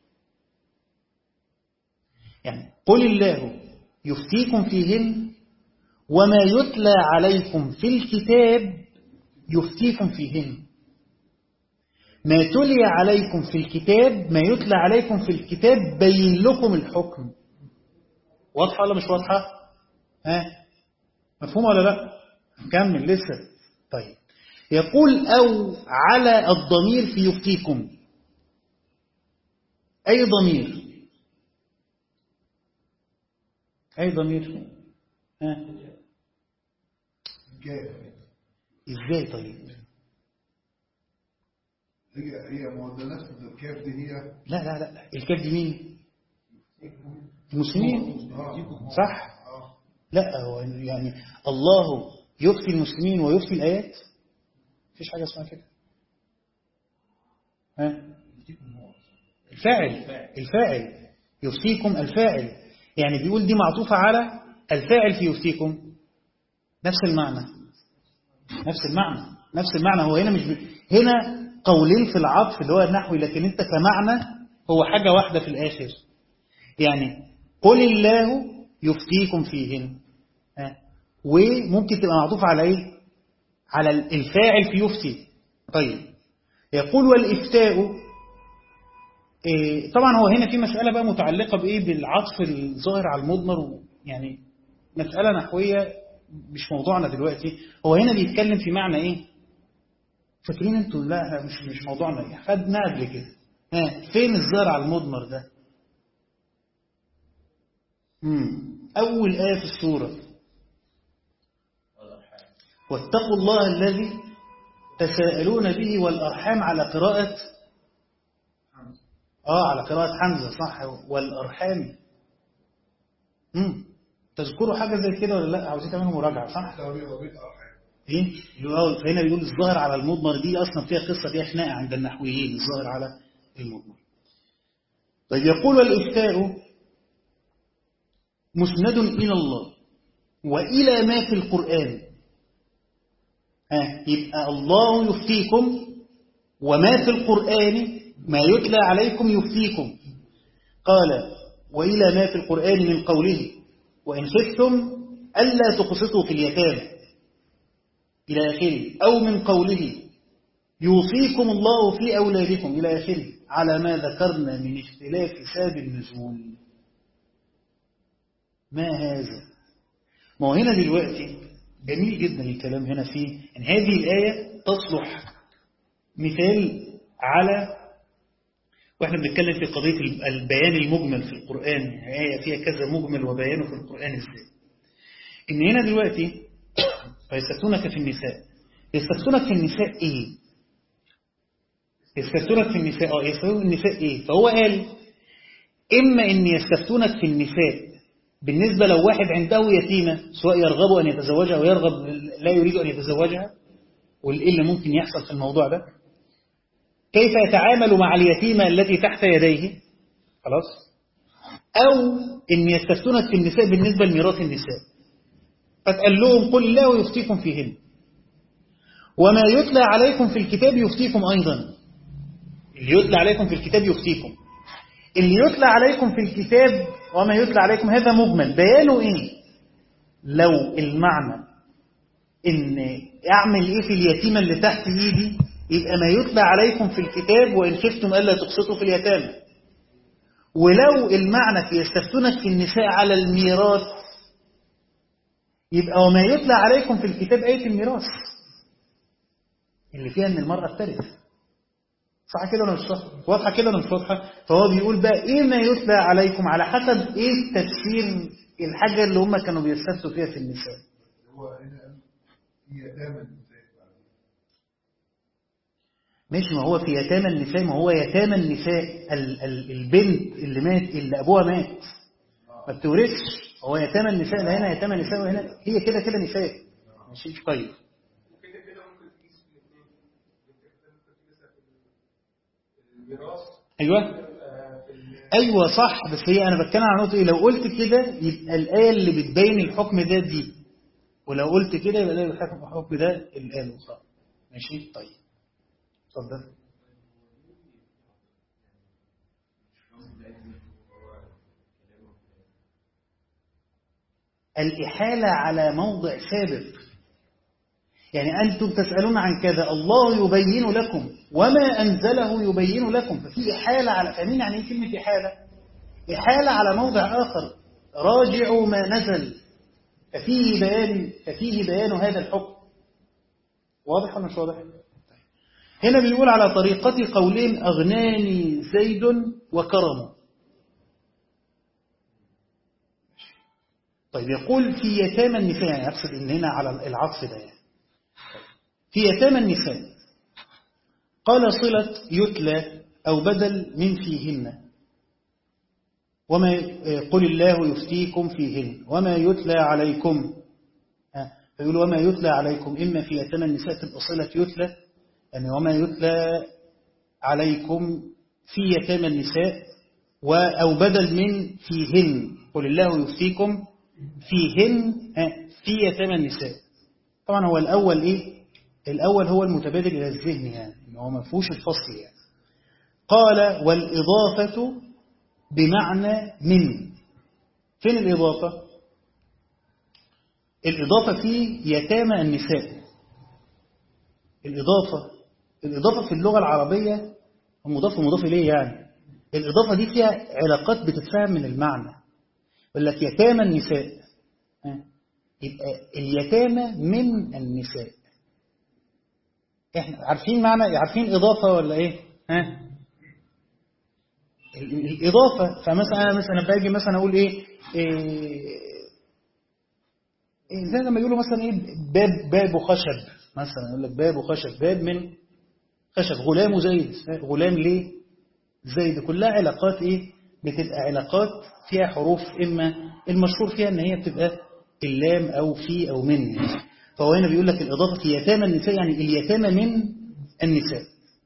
Speaker 1: يعني قل الله يفتيكم فيهن وما يتلى عليكم في الكتاب يفتيكم فيهن ما تلي عليكم في الكتاب ما يتلى عليكم في الكتاب بين لكم الحكم واضحة ولا مش واضحة ها مفهوم ولا لا نكمل لسه طيب يقول أو على الضمير في يفتيكم أي ضمير أي ضمير ها
Speaker 2: جاء
Speaker 1: إزاي طيب
Speaker 2: هي هي ما هو ده نفس الكاف دي هي
Speaker 1: لا لا لا الكاف دي مين المسلمين
Speaker 2: آه.
Speaker 1: صح
Speaker 2: اه
Speaker 1: لا هو يعني الله يفتي المسلمين ويفتي الآيات مفيش حاجة اسمها كده ها الفاعل الفاعل يفتيكم الفاعل يعني بيقول دي معطوفة على الفاعل في يفتيكم نفس المعنى نفس المعنى نفس المعنى هو هنا مش ب... هنا قولين في العطف اللي هو النحوي لكن انت كمعنى هو حاجة واحدة في الآخر يعني قل الله يفتيكم فيهن ها. وممكن تبقى معطوفة على ايه على الفاعل في يفتي طيب يقول والإفتاء إيه، طبعا هو هنا في مسألة بقى متعلقة بإيه بالعطف الظاهر على المضمر و- يعني مسألة نحوية مش موضوعنا دلوقتي هو هنا بيتكلم في معنى إيه فاكرين انتوا لا لا، مش مش موضوعنا خدنا قبل كده ها فين الظاهر على المضمر ده مم. أول آية في السورة واتقوا الله الذي تساءلون به والأرحام على قراءة آه على قراءة حمزة صح والأرحام مم. تذكروا حاجة زي كده ولا لا عاوزين تعملوا مراجعة صح
Speaker 2: توريد وبيت أرحام
Speaker 1: ايه يقول- فهنا بيقول الظاهر على المضمر دي اصلا فيها قصه فيها خناقه عند النحويين الظاهر على المضمر طيب يقول الافتاء مسند الى الله والى ما في القران ها يبقى الله يفتيكم وما في القران ما يتلى عليكم يفتيكم قال والى ما في القران من قوله وان خفتم الا تقسطوا في اليتامى إلى آخره أو من قوله يوصيكم الله في أولادكم إلى آخره على ما ذكرنا من اختلاف ساب النزول ما هذا ما هو هنا دلوقتي جميل جدا الكلام هنا فيه إن هذه الآية تصلح مثال على واحنا بنتكلم في قضية البيان المجمل في القرآن آية فيها كذا مجمل وبيانه في القرآن ازاي إن هنا دلوقتي فيستفتونك في النساء يستفتونك في النساء ايه يستفتونك في النساء اه يستفتونك في النساء ايه فهو قال اما ان يستفتونك في النساء بالنسبة لو واحد عنده يتيمة سواء يرغب أن يتزوجها أو يرغب لا يريد أن يتزوجها والإيه اللي ممكن يحصل في الموضوع ده كيف يتعامل مع اليتيمة التي تحت يديه خلاص أو إن يستفتونك في النساء بالنسبة لميراث النساء فتقال لهم قل الله يفتيكم فيهن وما يتلى عليكم في الكتاب يفتيكم أيضا اللي يتلى عليكم في الكتاب يفتيكم اللي يتلى عليكم في الكتاب وما يتلى عليكم هذا مجمل بيانه إيه لو المعنى إن أعمل إيه في اليتيمة اللي تحت إيدي يبقى ما يتلى عليكم في الكتاب وإن خفتم ألا تقسطوا في اليتامى ولو المعنى في يستفتونك في النساء على الميراث يبقى وما يتلى عليكم في الكتاب آية الميراث اللي فيها ان المرأة ترث صح كده ولا مش صح واضحة كده ولا مش واضحة فهو بيقول بقى ايه ما يتلى عليكم على حسب ايه تفسير الحاجة اللي هم كانوا بيستفتوا فيها في النساء
Speaker 2: هو هنا قال هي دايما النساء
Speaker 1: ماشي ما هو في يتامى النساء ما هو يتامى النساء ال ال البنت اللي مات اللي ابوها مات ما بتورثش هو يتامى النساء لا هنا يتامى النساء وهنا هي كده كده نساء ماشي طيب
Speaker 3: وكده كده ممكن تقيس الاثنين ممكن تقيسها في الميراث
Speaker 1: ايوه
Speaker 3: آه، في ال-
Speaker 1: ايوه صح بس هي انا بتكلم عن نقطه ايه لو قلت كده يبقى الايه اللي بتبين الحكم ده دي ولو قلت كده يبقى الايه الحكم الحكم ده الايه صح ماشي طيب اتفضل الإحالة على موضع سابق يعني أنتم تسألون عن كذا الله يبين لكم وما أنزله يبين لكم ففي إحالة على فاهمين يعني إيه كلمة إحالة؟ إحالة على موضع آخر راجعوا ما نزل ففيه بيان ففيه بيان هذا الحكم واضح ولا مش واضح؟ هنا بيقول على طريقة قولين أغناني زيد وكرم طيب يقول في يتامى النساء يعني أقصد إن هنا على العطف ده يعني في يتامى النساء قال صلة يتلى أو بدل من فيهن وما قل الله يفتيكم فيهن وما يتلى عليكم فيقول وما يتلى عليكم إما في يتامى النساء تبقى صلة يتلى يعني وما يتلى عليكم في يتامى النساء أو بدل من فيهن قل الله يفتيكم فيهن في يتامى النساء طبعا هو الأول إيه الأول هو المتبادل إلى الذهن يعني إن هو ما فيهوش الفصل يعني قال والإضافة بمعنى من فين الإضافة الإضافة في يتامى النساء الإضافة الإضافة في اللغة العربية مضاف ومضاف إليه يعني الإضافة دي فيها علاقات بتتفهم من المعنى يقول لك يتامى النساء يبقى اليتامى من النساء احنا عارفين معنى عارفين إضافة ولا إيه ها الإضافة فمثلا أنا مثلا باجي مثلا أقول إيه, إيه زي لما يقولوا مثلا ايه باب باب خشب مثلا يقول لك باب خشب باب من خشب غلام زيد غلام ليه زيد كلها علاقات ايه بتبقى علاقات فيها حروف اما المشهور فيها ان هي بتبقى اللام او في او من فهو هنا بيقول لك الاضافه في يتامى النساء يعني اليتامى من النساء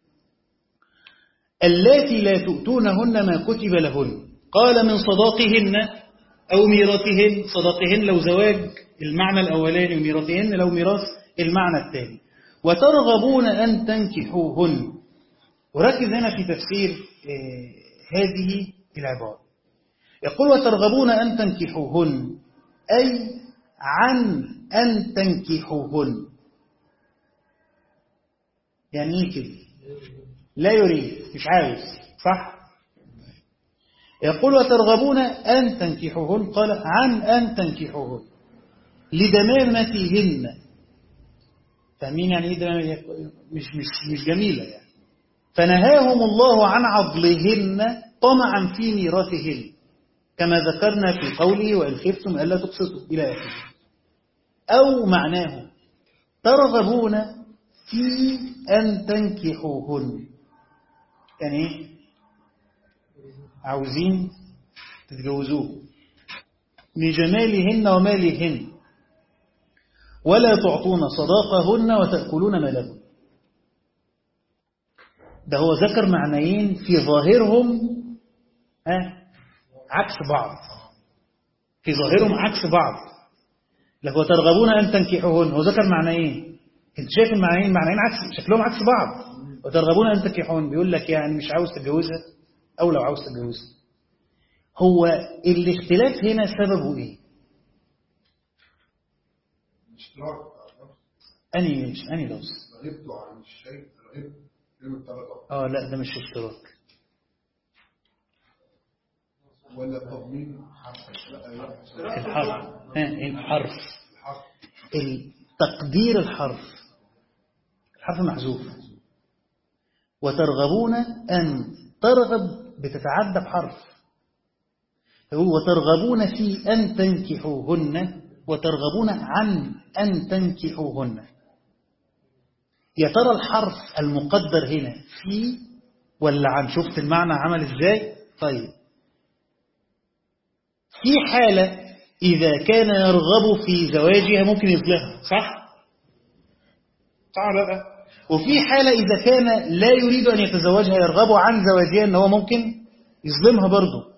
Speaker 1: اللاتي لا تؤتونهن ما كتب لهن قال من صداقهن او ميراثهن صداقهن لو زواج المعنى الأولاني وميراثهن لو ميراث المعنى الثاني وترغبون أن تنكحوهن وركز هنا في تفسير هذه العبارة يقول وترغبون أن تنكحوهن أي عن أن تنكحوهن يعني ايه كده لا يريد مش عاوز صح يقول وترغبون أن تنكحوهن قال عن أن تنكحوهن لدمامتهن فاهمين يعني ايه دمامة مش مش مش جميله يعني فنهاهم الله عن عضلهن طمعا في ميراثهن كما ذكرنا في قوله وان خفتم الا تقسطوا الى اخره او معناه ترغبون في ان تنكحوهن يعني ايه عاوزين تتجوزوه لجمالهن ومالهن ولا تعطون صداقهن وتأكلون مالهن ده هو ذكر معنيين في ظاهرهم ها عكس بعض في ظاهرهم عكس بعض لك وترغبون أن تنكحوهن هو ذكر معنيين انت شايف المعنيين معنيين عكس شكلهم عكس بعض وترغبون أن تنكحوهن بيقول لك يعني مش عاوز تتجوزها أو لو عاوز تتجوزها هو الاختلاف هنا سببه ايه
Speaker 2: اشتراك
Speaker 1: اني مش اني لفظ
Speaker 2: رغبته عن الشيء رغبت كلمة طلقة
Speaker 1: اه لا ده مش اشتراك
Speaker 2: ولا تضمين حرف لا لا
Speaker 1: الحرف ها الحرف
Speaker 2: الحرف
Speaker 1: التقدير الحرف الحرف محذوف وترغبون أن ترغب بتتعدى بحرف يقول وترغبون في أن تنكحوهن وترغبون عن أن تنكحوهن يا ترى الحرف المقدر هنا في ولا عن شفت المعنى عمل ازاي طيب في حالة إذا كان يرغب في زواجها ممكن يظلمها صح؟ صح ولا لا؟ وفي حالة إذا كان لا يريد أن يتزوجها يرغب عن زواجها أن هو ممكن يظلمها برضه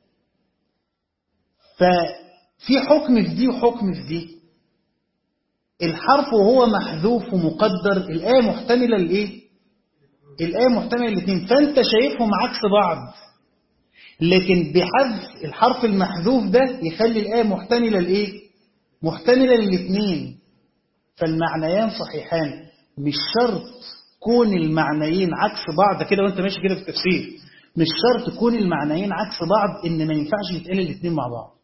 Speaker 1: ففي حكم في دي وحكم في دي الحرف وهو محذوف ومقدر الآية محتملة لإيه؟ الآية محتملة الاثنين فأنت شايفهم عكس بعض لكن بحذف الحرف المحذوف ده يخلي الآية محتملة لإيه؟ محتملة للاثنين فالمعنيان صحيحان مش شرط كون المعنيين عكس بعض كده وانت ماشي كده في التفسير مش شرط كون المعنيين عكس بعض ان ما ينفعش يتقال الاثنين مع بعض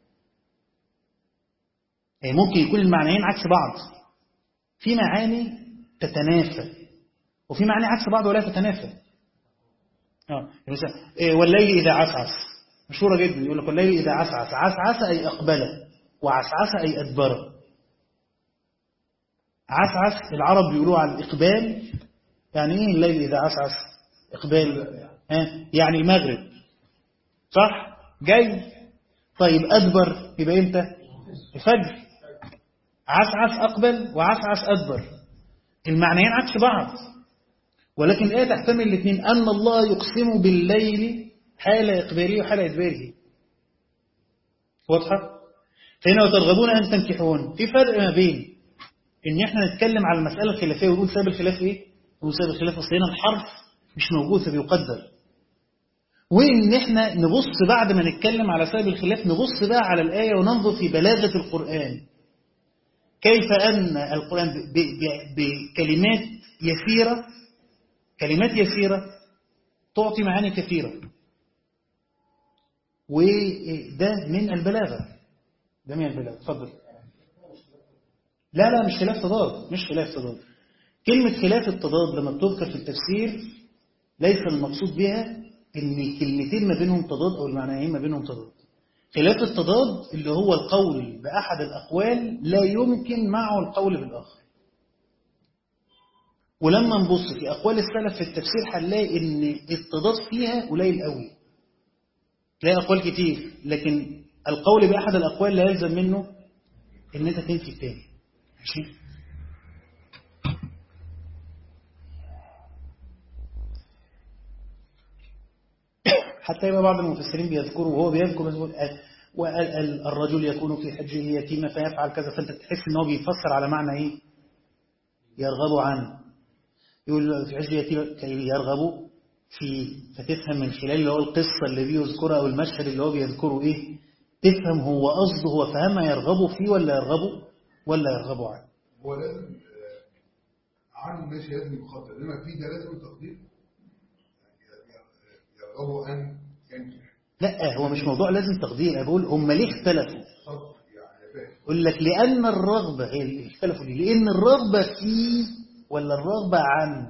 Speaker 1: يعني ممكن يكون المعنيين عكس بعض في معاني تتنافى وفي معاني عكس بعض ولا تتنافى اه مثلا إيه والليل اذا عسعس مشهوره جدا يقول لك والليل اذا عسعس عسعس اي اقبل وعسعس اي ادبر عسعس العرب بيقولوا على الإقبال يعني ايه الليل اذا عسعس اقبال ها يعني المغرب صح جاي طيب ادبر يبقى امتى الفجر عسعس اقبل وعسعس ادبر المعنيين عكس بعض ولكن الايه تحتمل الاثنين ان الله يقسم بالليل حال اقباله وحال ادباره واضحه فهنا وترغبون ان تنكحون في فرق ما بين ان احنا نتكلم على المساله الخلافيه ونقول سبب الخلاف ايه نقول سبب الخلاف اصل هنا الحرف مش موجود فبيقدر وان احنا نبص بعد ما نتكلم على سبب الخلاف نبص بقى على الايه وننظر في بلاغه القران كيف ان القران ب- ب- بكلمات يسيره كلمات يسيره تعطي معاني كثيره وده من البلاغه ده من البلاغه اتفضل لا لا مش خلاف تضاد مش خلاف تضاد كلمة خلاف التضاد لما بتذكر في التفسير ليس المقصود بها ان كلمتين ما بينهم تضاد او المعنيين ما بينهم تضاد خلاف التضاد اللي هو القول بأحد الأقوال لا يمكن معه القول بالآخر ولما نبص في أقوال السلف في التفسير هنلاقي ان التضاد فيها قليل قوي تلاقي أقوال كتير لكن القول بأحد الأقوال لا يلزم منه ان انت تنفي التاني ماشي حتى يبقى بعض المفسرين بيذكروا وهو بيذكر بس يقول آه، وال- ال- الرجل يكون في حجه يتيما فيفعل كذا فانت تحس ان هو بيفسر على معنى ايه يرغب عنه يقول في حجه يتيما كي يرغب في فتفهم من خلال اللي هو القصه اللي بيذكرها او المشهد اللي هو بيذكره ايه تفهم هو قصده هو فهمها يرغب فيه ولا يرغب ولا يرغب عنه
Speaker 2: هو لازم آه، عن ماشي لازم يقدر انما في ده لازم تقدير يرغبوا ان ينجح
Speaker 1: لا هو مش موضوع لازم تقدير انا بقول هم ليه اختلفوا
Speaker 2: صدق يعني فاهم
Speaker 1: يقول لك لأن الرغبة هي اللي اختلفوا ليه لأن الرغبة في ولا الرغبة عن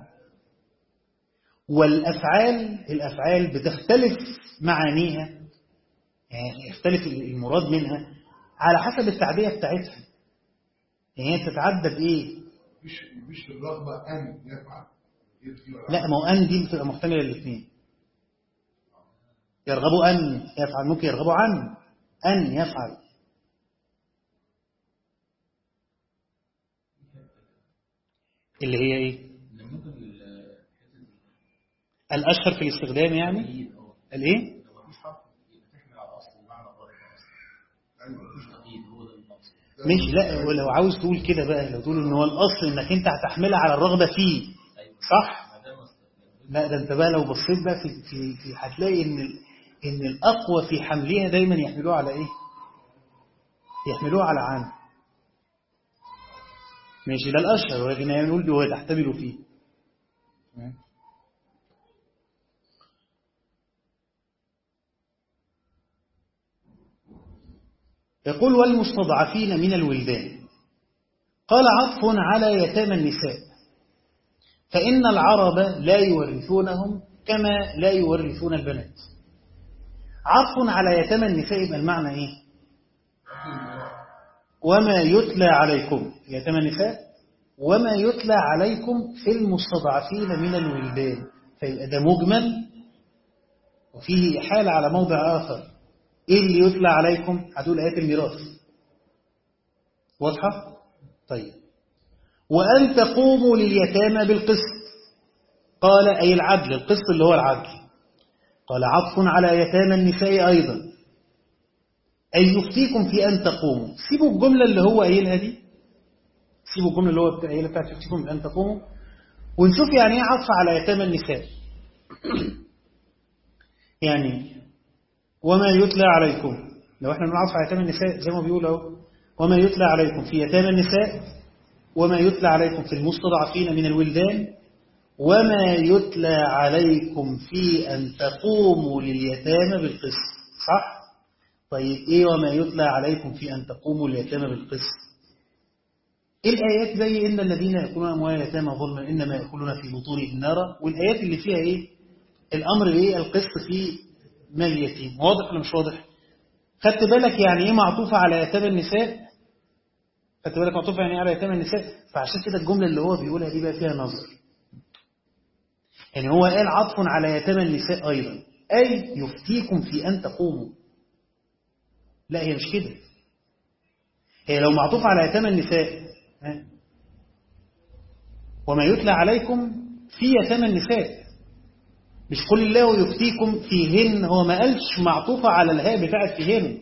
Speaker 1: والأفعال الأفعال بتختلف معانيها يعني يختلف المراد منها على حسب التعبية بتاعتها يعني هي تتعدى بإيه
Speaker 2: مش مش الرغبه ان يفعل يدخل
Speaker 1: لا ما هو أن دي بتبقى محتملة للاثنين يرغبوا أن يفعل ممكن يرغبوا عن أن يفعل اللي هي إيه
Speaker 4: إن ممكن ال-
Speaker 1: الأشهر في الاستخدام يعني
Speaker 4: التقييد أو
Speaker 1: الإيه
Speaker 4: لو مفيش حرف يبقى تحمل على الأصل المعنى الظاهر أصلا
Speaker 2: ايوه
Speaker 4: مفيش تقييد هو ده المقصد
Speaker 1: مش لا ولو عاوز تقول كده بقى لو تقول ان هو الاصل انك انت هتحملها على الرغبه فيه
Speaker 4: أيوة
Speaker 1: صح
Speaker 4: ما دام استخدام
Speaker 1: لا ده انت بقى لو بصيت بقى في في, في هتلاقي ان ال- ان الاقوى في حملها دايما يحملوها على ايه يحملوها على عام ماشي ده الاشهر ولكن يعني نقول هو تحتمل فيه يقول والمستضعفين من الولدان قال عطف على يتامى النساء فإن العرب لا يورثونهم كما لا يورثون البنات عطف على يتامى النساء يبقى المعنى إيه وما يتلى عليكم يتامى النساء وما يتلى عليكم في المستضعفين من الولدان فيبقى ده مجمل وفيه إحالة على موضع آخر إيه اللي يتلى عليكم هتقول آيات الميراث واضحة؟ طيب وأن تقوموا لليتامى بالقسط قال أي العدل القسط اللي هو العدل قال عطف على يتامى النساء أيضا أي يفتيكم في أن تقوموا سيبوا الجملة اللي هو قايلها دي سيبوا الجملة اللي هو قايلها بتاعت يفتيكم في أن تقوموا ونشوف يعني ايه عطف على يتامى النساء يعني وما يتلى عليكم لو احنا بنعطف على يتامى النساء زي ما بيقول اهو وما يتلى عليكم في يتامى النساء وما يتلى عليكم في المستضعفين من الولدان وما يتلى عليكم في أن تقوموا لليتامى بالقسط صح؟ طيب إيه وما يتلى عليكم في أن تقوموا لليتامى بالقسط الآيات زي إن الذين يأكلون أموال اليتامى ظلما إنما يأكلون في بطونهم نارا والآيات اللي فيها إيه؟ الأمر إيه؟ القسط في مال اليتيم واضح ولا مش واضح؟ خدت بالك يعني إيه معطوفة على يتامى النساء؟ خدت بالك معطوفة يعني إيه على يتامى النساء؟ فعشان كده الجملة اللي هو بيقولها دي بقى فيها نظر يعني هو قال عطف على يتامى النساء أيضا أي يفتيكم في أن تقوموا لا هي مش كده هي لو معطوف على يتامى النساء ها؟ وما يتلى عليكم في يتامى النساء مش قل الله يفتيكم فيهن هو ما قالش معطوفة على الهاء بتاعت فيهن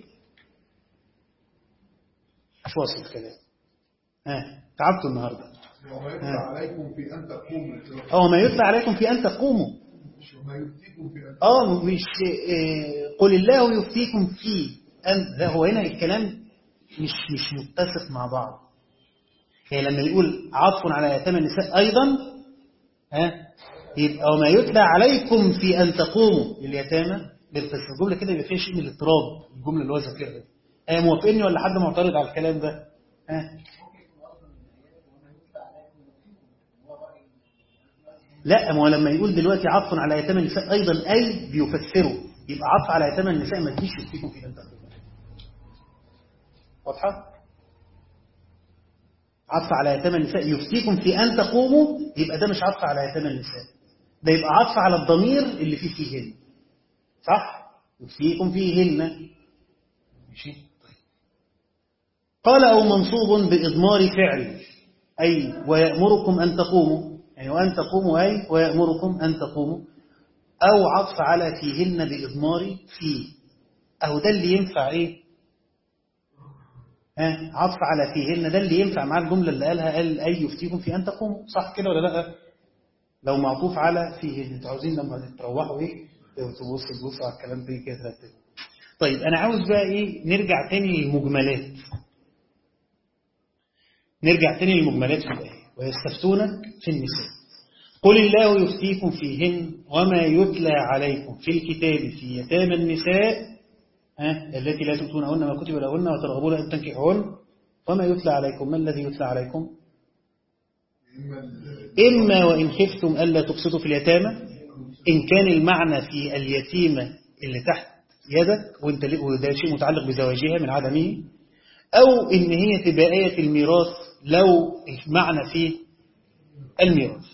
Speaker 1: مش واصل الكلام ها تعبتوا النهارده
Speaker 2: وما يتلى عليكم في أن تقوموا
Speaker 1: هو ما يتلى عليكم في أن تقوموا
Speaker 2: وما يفتيكم في أن
Speaker 1: اه مش آه، قل الله يفتيكم فيه أن لا هو هنا الكلام مش مش متسق مع بعض هي لما يقول عطف على يتامى النساء أيضا ها يبقى وما يتلى عليكم في أن تقوموا لليتامى بالقسط الجملة كده يبقى فيها شيء من الاضطراب الجملة اللي هو ذاكرها دي آه موافقني ولا حد معترض على الكلام ده ها لا ما هو لما يقول دلوقتي عطف على يتامى النساء أيضا أي بيفسره يبقى عطف على يتامى النساء ما تجيش يفتيكم في أن تقوموا واضحة؟ عطف على يتامى النساء يفتيكم في أن تقوموا يبقى ده مش عطف على يتامى النساء ده يبقى عطف على الضمير اللي فيه فيهن صح؟ يفتيكم فيهن ماشي طيب. قال أو منصوب بإضمار فعل أي ويأمركم أن تقوموا يعني وأن تقوموا أي ويأمركم أن تقوموا أو عطف على فيهن بإضمار في أو ده اللي ينفع إيه ها عطف على فيهن ده اللي ينفع مع الجملة اللي قالها قال أي يفتيكم في أن تقوموا صح كده ولا لا لو معطوف على فيهن انتوا عاوزين لما تروحوا إيه تبصوا تبصوا على الكلام ده كده ترتبوا طيب أنا عاوز بقى إيه نرجع تاني للمجملات نرجع تاني للمجملات في الآية ويستفتونك في النساء قل الله يفتيكم فيهن وما يتلى عليكم في الكتاب في يتامى النساء ها التي لا تؤتونهن ما كتب لهن وترغبون أن تنكحهن وما يتلى عليكم ما الذي يتلى عليكم
Speaker 2: إما ال-
Speaker 1: إما وإن خفتم ألا تقسطوا في اليتامى إن كان المعنى في اليتيمة اللي تحت يدك وانت ليه- وده شيء متعلق بزواجها من عدمه أو إن هي تبقى آية الميراث لو المعنى فيه الميراث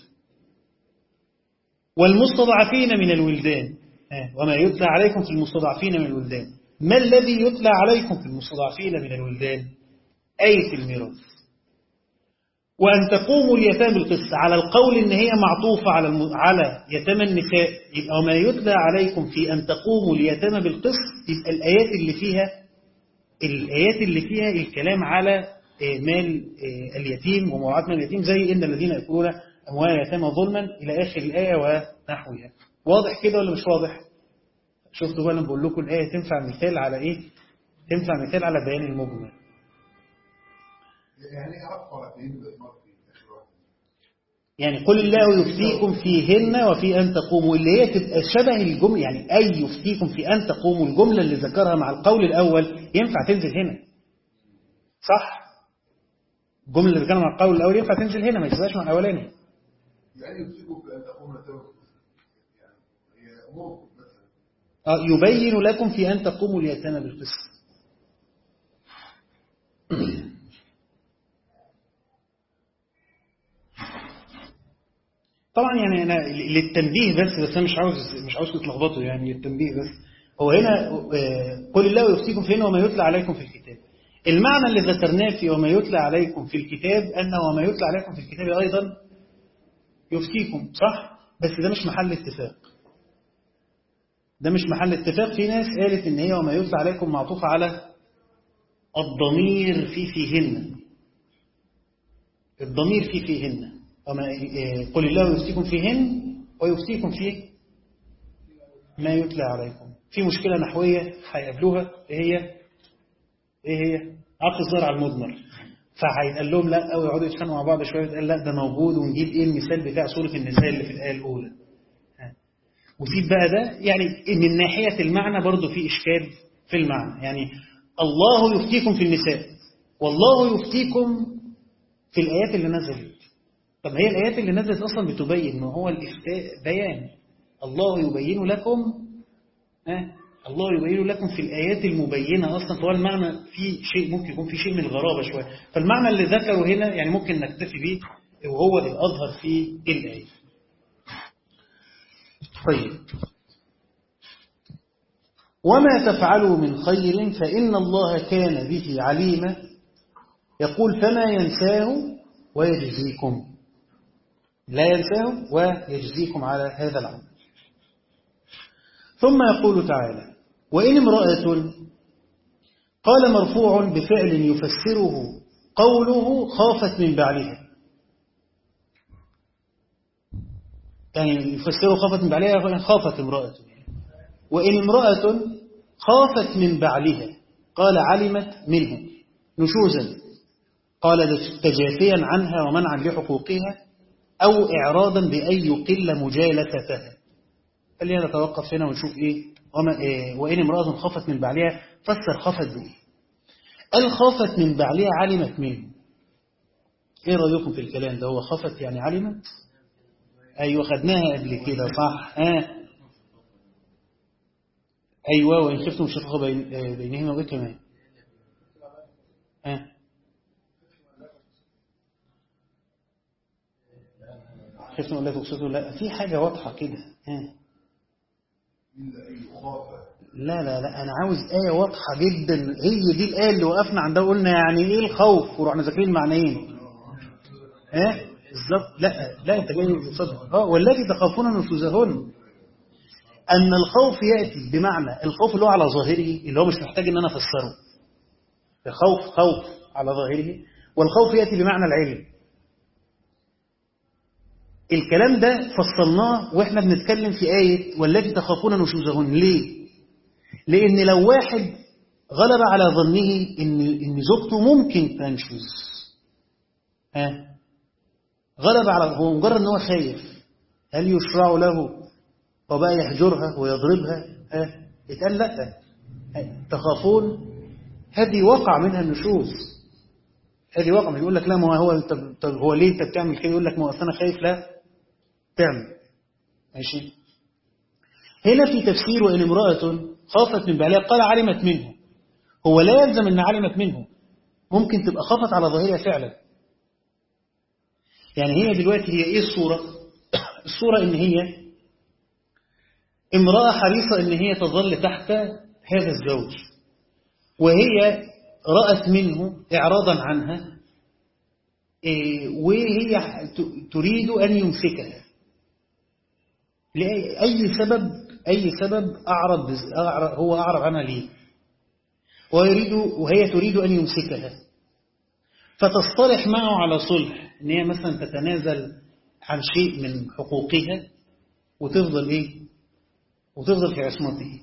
Speaker 1: والمستضعفين من الولدان ها، وما يتلى عليكم في المستضعفين من الولدان ما الذي يتلى عليكم في المستضعفين من الولدان آية الميراث وأن تقوموا اليتامى بالقسط على القول إن هي معطوفة على الم... على يتامى النساء يبقى وما يتلى عليكم في أن تقوموا اليتامى بالقسط يبقى الآيات اللي فيها الآيات اللي فيها الكلام على آه، مال آه، اليتيم ومراعاة مال اليتيم زي إن الذين يأكلون أموال اليتامى ظلما إلى آخر الآية ونحوها واضح كده ولا مش واضح؟ شفتوا بقى لما بقول لكم الآية تنفع مثال على إيه؟ تنفع مثال على بيان المجمل
Speaker 2: يعني إيه عطف على فيهن بإضمار في آخر واحد
Speaker 1: يعني قل الله يفتيكم فيهن وفي أن تقوموا اللي هي تبقى شبه الجملة يعني أي يفتيكم في أن تقوموا الجملة اللي ذكرها مع القول الأول ينفع تنزل هنا صح؟ الجملة اللي ذكرها مع القول الأول ينفع تنزل هنا ما ينزلهاش مع الأولاني
Speaker 2: يعني يفتيكم في أن تقوموا اليتامى يعني هي أموركم مثلا
Speaker 1: آه، يبين لكم في أن تقوموا اليتامى بالقسط طبعا يعني أنا للتنبيه بس بس أنا مش عاوز مش عاوز تتلخبطوا يعني التنبيه بس هو هنا آه، قل الله يفتيكم فيهن وما يتلى عليكم في الكتاب المعنى اللي ذكرناه في وما يتلى عليكم في الكتاب أن وما يتلى عليكم في الكتاب أيضا يفتيكم صح بس ده مش محل اتفاق ده مش محل اتفاق في ناس قالت ان هي وما يتلى عليكم معطوف على الضمير في فيهن الضمير في فيهن وما إيه، قل الله يفتيكم فيهن ويفتيكم في ما يتلى عليكم في مشكلة نحوية هيقابلوها ايه هي ايه هي عطف الظاهر على المضمر فهيتقال لهم لا او يقعدوا يتخانقوا مع بعض شويه يتقال لا ده موجود ونجيب ايه المثال بتاع سوره النساء اللي في الايه الاولى ها. وسيب بقى ده يعني من ناحية المعنى برضو في إشكال في المعنى يعني الله يفتيكم في النساء والله يفتيكم في الآيات اللي نزلت طب هي الآيات اللي نزلت أصلا بتبين ما هو الإفتاء بيان الله يبين لكم ها الله يبين لكم في الآيات المبينة أصلا فهو المعنى في شيء ممكن يكون في شيء من الغرابة شوية فالمعنى اللي ذكره هنا يعني ممكن نكتفي به وهو الأظهر في الآية طيب وما تفعلوا من خير فإن الله كان به عليما يقول فما ينساه ويجزيكم لا ينساه ويجزيكم على هذا العمل ثم يقول تعالى وإن امرأة قال مرفوع بفعل يفسره قوله خافت من بعلها يعني يفسره خافت من بعلها خافت امرأة وإن امرأة خافت من بعلها قال علمت منه نشوزا قال تجافيا عنها ومنعا لحقوقها أو إعراضا بأن يقل مجالستها خلينا نتوقف هنا ونشوف إيه, وما إيه وإن امرأة خافت من بعلها فسر خافت بإيه قال خافت من بعلها علمت منه إيه رأيكم في الكلام ده هو خافت يعني علمت أيوة خدناها قبل كده صح ها أيوة وإن خفتم شقاق بين بينهما وإيه كمان ها خفتم أن لا تقصدوا لا في حاجة واضحة كده ها
Speaker 2: إلا أن يخاف
Speaker 1: لا لا لا أنا عاوز آية واضحة جدا هي دي الآية اللي وقفنا عندها وقلنا يعني إيه الخوف ورحنا ذاكرين المعنيين ها بالظبط لا لا أنت جاي تصدق اه والذي تخافون نشوزهن أن الخوف يأتي بمعنى الخوف اللي هو على ظاهره اللي هو مش محتاج إن أنا أفسره الخوف خوف على ظاهره والخوف يأتي بمعنى العلم الكلام ده فصلناه واحنا بنتكلم في آية والتي تخافون نشوزهن ليه؟ لأن لو واحد غلب على ظنه إن إن زوجته ممكن تنشز ها غلب على هو مجرد إن هو خايف هل يشرع له وبقى يحجرها ويضربها ها يتقال لا تخافون هذه وقع منها النشوز هذه وقع يقول لك لا ما هو طب, طب هو ليه انت بتعمل كده يقول لك ما انا خايف لا تعمل ماشي هنا في تفسير وإن امرأة خافت من بعلها قال علمت منه هو لا يلزم أن علمت منه ممكن تبقى خافت على ظاهرها فعلا يعني هي دلوقتي هي إيه الصورة الصورة إن هي امرأة حريصة إن هي تظل تحت هذا الزوج وهي رأت منه إعراضا عنها وهي تريد أن يمسكها لأي سبب أي سبب أعرض هو أعرض عنها ليه ويريد وهي تريد أن يمسكها فتصطلح معه على صلح إن هي مثلا تتنازل عن شيء من حقوقها وتفضل إيه وتفضل في عصمته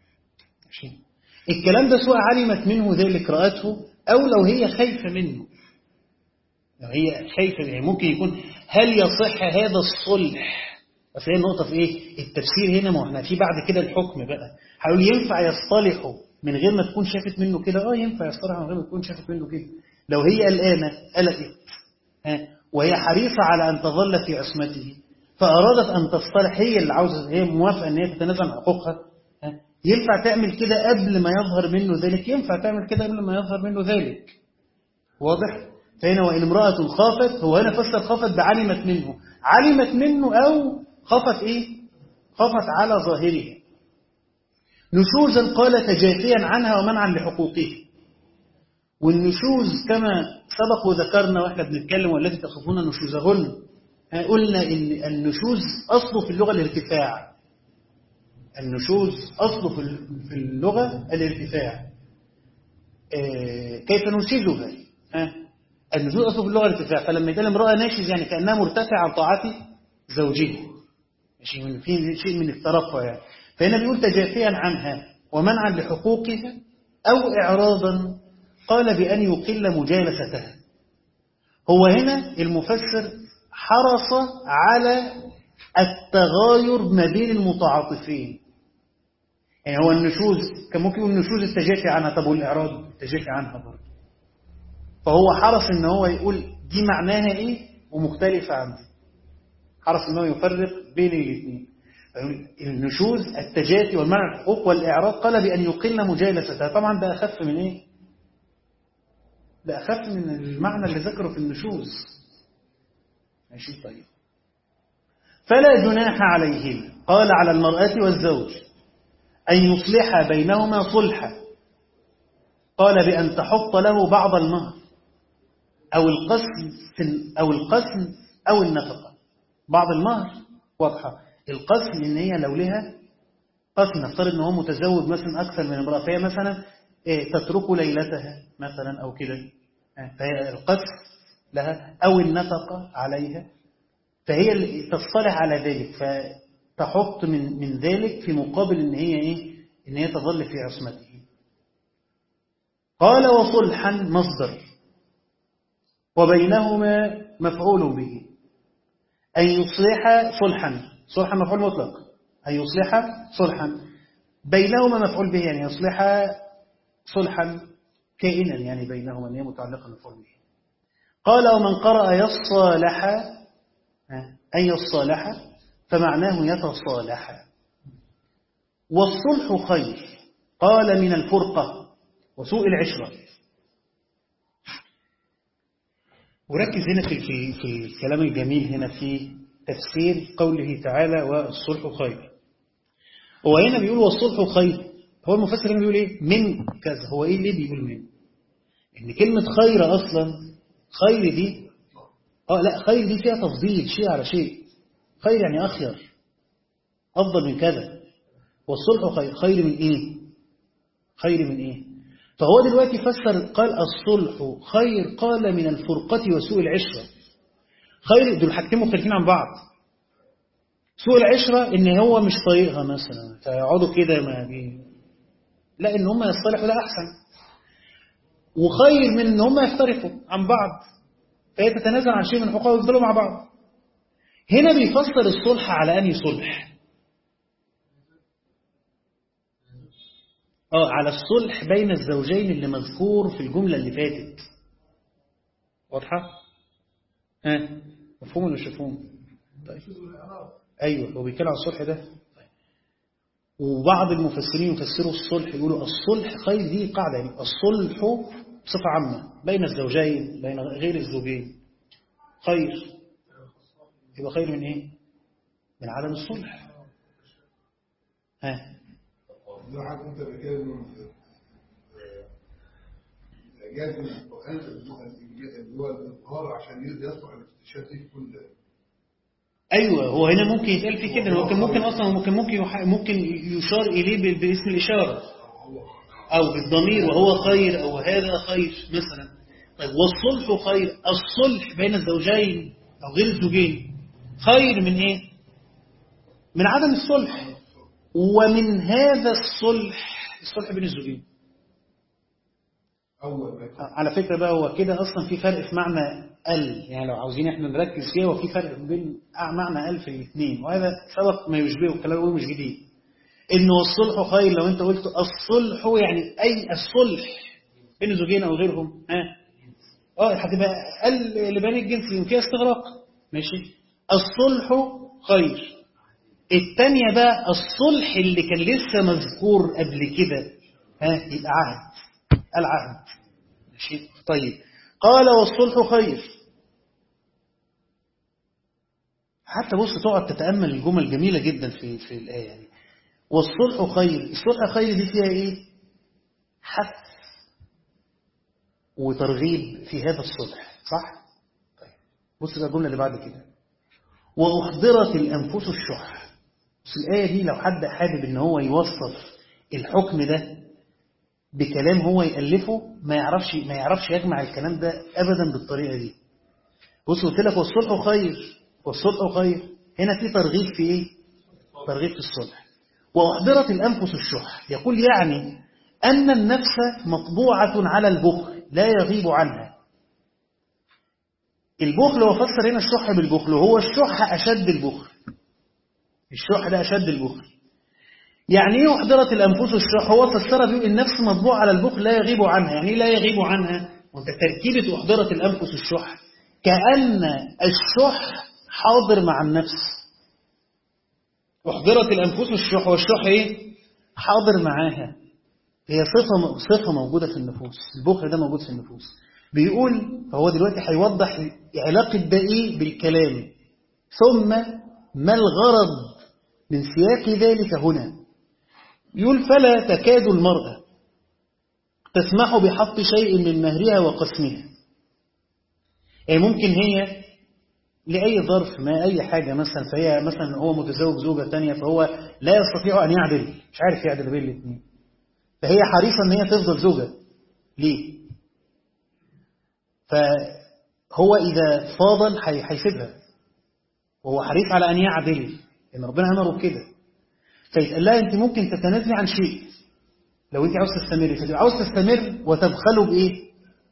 Speaker 1: الكلام ده سواء علمت منه ذلك رأته أو لو هي خايفة منه لو هي خايفة يعني ممكن يكون هل يصح هذا الصلح بس هي النقطة في إيه التفسير هنا ما احنا في بعد كده الحكم بقى هيقول ينفع يصطلحوا من غير ما تكون شافت منه كده اه ينفع يصطلحوا من غير ما تكون شافت منه كده لو هي قلقانة قلقت ها وهي حريصة على أن تظل في عصمته فأرادت أن تصطلح هي اللي عاوزة هي موافقة أن هي تتنازل عن حقوقها ها ينفع تعمل كده قبل ما يظهر منه ذلك ينفع تعمل كده قبل ما يظهر منه ذلك واضح فهنا وإن امرأة خافت هو هنا فسر خافت بعلمت منه علمت منه أو خافت إيه خافت على ظاهره نشوزا قال تجافيا عنها ومنعا لحقوقه والنشوز كما سبق وذكرنا واحنا بنتكلم والتي تخافون نشوزهن قلنا ان النشوز اصله في اللغه الارتفاع النشوز اصله في اللغه الارتفاع كيف ننشزها النشوز اصله في اللغه الارتفاع فلما يتقال امراه ناشز يعني كانها مرتفع عن طاعه زوجها ماشي من في شيء من الترفع يعني فهنا بيقول تجافيا عنها ومنعا لحقوقها أو إعراضا قال بأن يقل مجالستها هو هنا المفسر حرص على التغاير ما بين المتعاطفين يعني هو النشوز كان ممكن يقول النشوز التجافي عنها طب والإعراض التجافي عنها برضه فهو حرص ان هو يقول دي معناها ايه ومختلفة عن دي حرص ان هو يفرق بين الاثنين النشوز التجافي والمنع الحقوق والإعراض قال بأن يقل مجالستها طبعا ده أخف من إيه ده أخف من المعنى اللي ذكره في النشوز ماشي طيب فلا جناح عليهما قال على المرأة والزوج أن يصلح بينهما صلحا قال بأن تحط له بعض المهر أو القسم أو القسم أو النفقة بعض المهر واضحة القسم إن هي لو لها قسم نفترض إن هو متزوج مثلا أكثر من امرأة فهي مثلا إيه تترك ليلتها مثلا أو كده فهي القسم لها أو النفقة عليها فهي اللي تصطلح على ذلك فتحط من من ذلك في مقابل إن هي إيه إن هي تظل في عصمته قال وصلحا مصدر وبينهما مفعول به أن يصلح صلحا صلحا مفعول مطلق أن يصلح صلحا بينهما مفعول به يعني يصلح صلحا كائنا يعني بينهما أن هي متعلقة مفعول به قال ومن قرأ يصالح أن يصالح فمعناه يتصالح والصلح خير قال من الفرقة وسوء العشرة وركز هنا في, في, في الكلام الجميل هنا في تفسير قوله تعالى والصلح خير هو هنا بيقول والصلح خير هو المفسر هنا بيقول ايه من كذا هو ايه اللي بيقول من ان كلمة خير اصلا خير دي اه لا خير دي فيها تفضيل شيء على شيء خير يعني اخير افضل من كذا والصلح خير خير من ايه خير من ايه فهو دلوقتي فسر قال الصلح خير قال من الفرقة وسوء العشرة خير دول حاجتين مختلفين عن بعض سوء العشرة ان هو مش طايقها مثلا فيقعدوا كده ما بي لا ان هم يصطلحوا ده احسن وخير من ان هم يفترقوا عن بعض فهي تتنازل عن شيء من حقوقها ويفضلوا مع بعض هنا بيفسر الصلح على اني صلح اه على الصلح بين الزوجين اللي مذكور في الجملة اللي فاتت واضحة؟ ها آه. مفهوم ولا مش مفهوم؟ طيب ايوه هو بيتكلم عن الصلح ده طيب. وبعض المفسرين يفسروا الصلح يقولوا الصلح خير دي قاعدة يعني الصلح بصفة عامة بين الزوجين بين غير الزوجين خير يبقى خير من ايه؟ من عدم الصلح ها
Speaker 2: ده حاجة انت بتتكلم إعجاز من القرآن اللي هو الإظهار عشان يصلح الاكتشاف في كل
Speaker 1: ايوه هو هنا ممكن يتقال في كده ممكن ممكن اصلا ممكن ممكن ممكن يشار اليه باسم الاشاره او بالضمير وهو خير او هذا خير مثلا طيب والصلح خير الصلح بين الزوجين او غير الزوجين خير من ايه من عدم الصلح ومن هذا الصلح الصلح بين الزوجين
Speaker 2: أول ما
Speaker 1: على فكرة بقى هو كده أصلا في فرق في معنى ال يعني لو عاوزين احنا نركز فيها وفي فرق بين معنى ال في الاثنين وهذا سبق ما يشبهه الكلام هو مش جديد إنه الصلح خير لو أنت قلت الصلح يعني أي الصلح بين الزوجين أو غيرهم ها اه هتبقى ال لبني الجنس فيها استغراق ماشي الصلح خير الثانية بقى الصلح اللي كان لسه مذكور قبل كده ها يبقى عهد العهد ماشي طيب قال والصلح خير حتى بص تقعد تتأمل الجمل جميلة جدا في في الآية يعني والصلح خير الصلح خير دي فيها ايه حث وترغيب في هذا الصلح صح طيب بص بقى الجملة اللي بعد كده وأحضرت الأنفس الشح بس الآية دي لو حد حابب ان هو يوصف الحكم ده بكلام هو يألفه ما يعرفش ما يعرفش يجمع الكلام ده أبدا بالطريقة دي بص قلت لك والصلح خير والصلح خير هنا في ترغيب في ايه ترغيب في الصلح وأحضرت الأنفس الشح يقول يعني أن النفس مطبوعة على البخل لا يغيب عنها البخل هو فسر هنا الشح بالبخل وهو الشح أشد البخل الشح ده أشد البخل يعني ايه أحضرت الأنفس الشح هو فسرها بيقول النفس مطبوع على البخل لا يغيب عنها يعني لا يغيب عنها وانت تركيبة أحضرت الأنفس الشح كأن الشح حاضر مع النفس أحضرت الأنفس الشح والشح إيه؟ حاضر معاها هي صفة صفة موجودة في النفوس البخل ده موجود في النفوس بيقول فهو دلوقتي هيوضح علاقة ده إيه بالكلام ثم ما الغرض من سياق ذلك هنا يقول فلا تكاد المرأة تسمح بحط شيء من مهرها وقسمها يعني ممكن هي لأي ظرف ما أي حاجة مثلا فهي مثلا هو متزوج زوجة تانية فهو لا يستطيع أن يعدل مش عارف يعدل بين الاثنين فهي حريصة أن هي تفضل زوجة ليه؟ فهو إذا فاضل هي- هيسيبها وهو حريص على أن يعدل لأن ربنا أمره بكده فيتقال لها أنت ممكن تتنازلي عن شيء لو أنت عاوز تستمري فتبقى عاوز تستمر وتبخلوا بإيه؟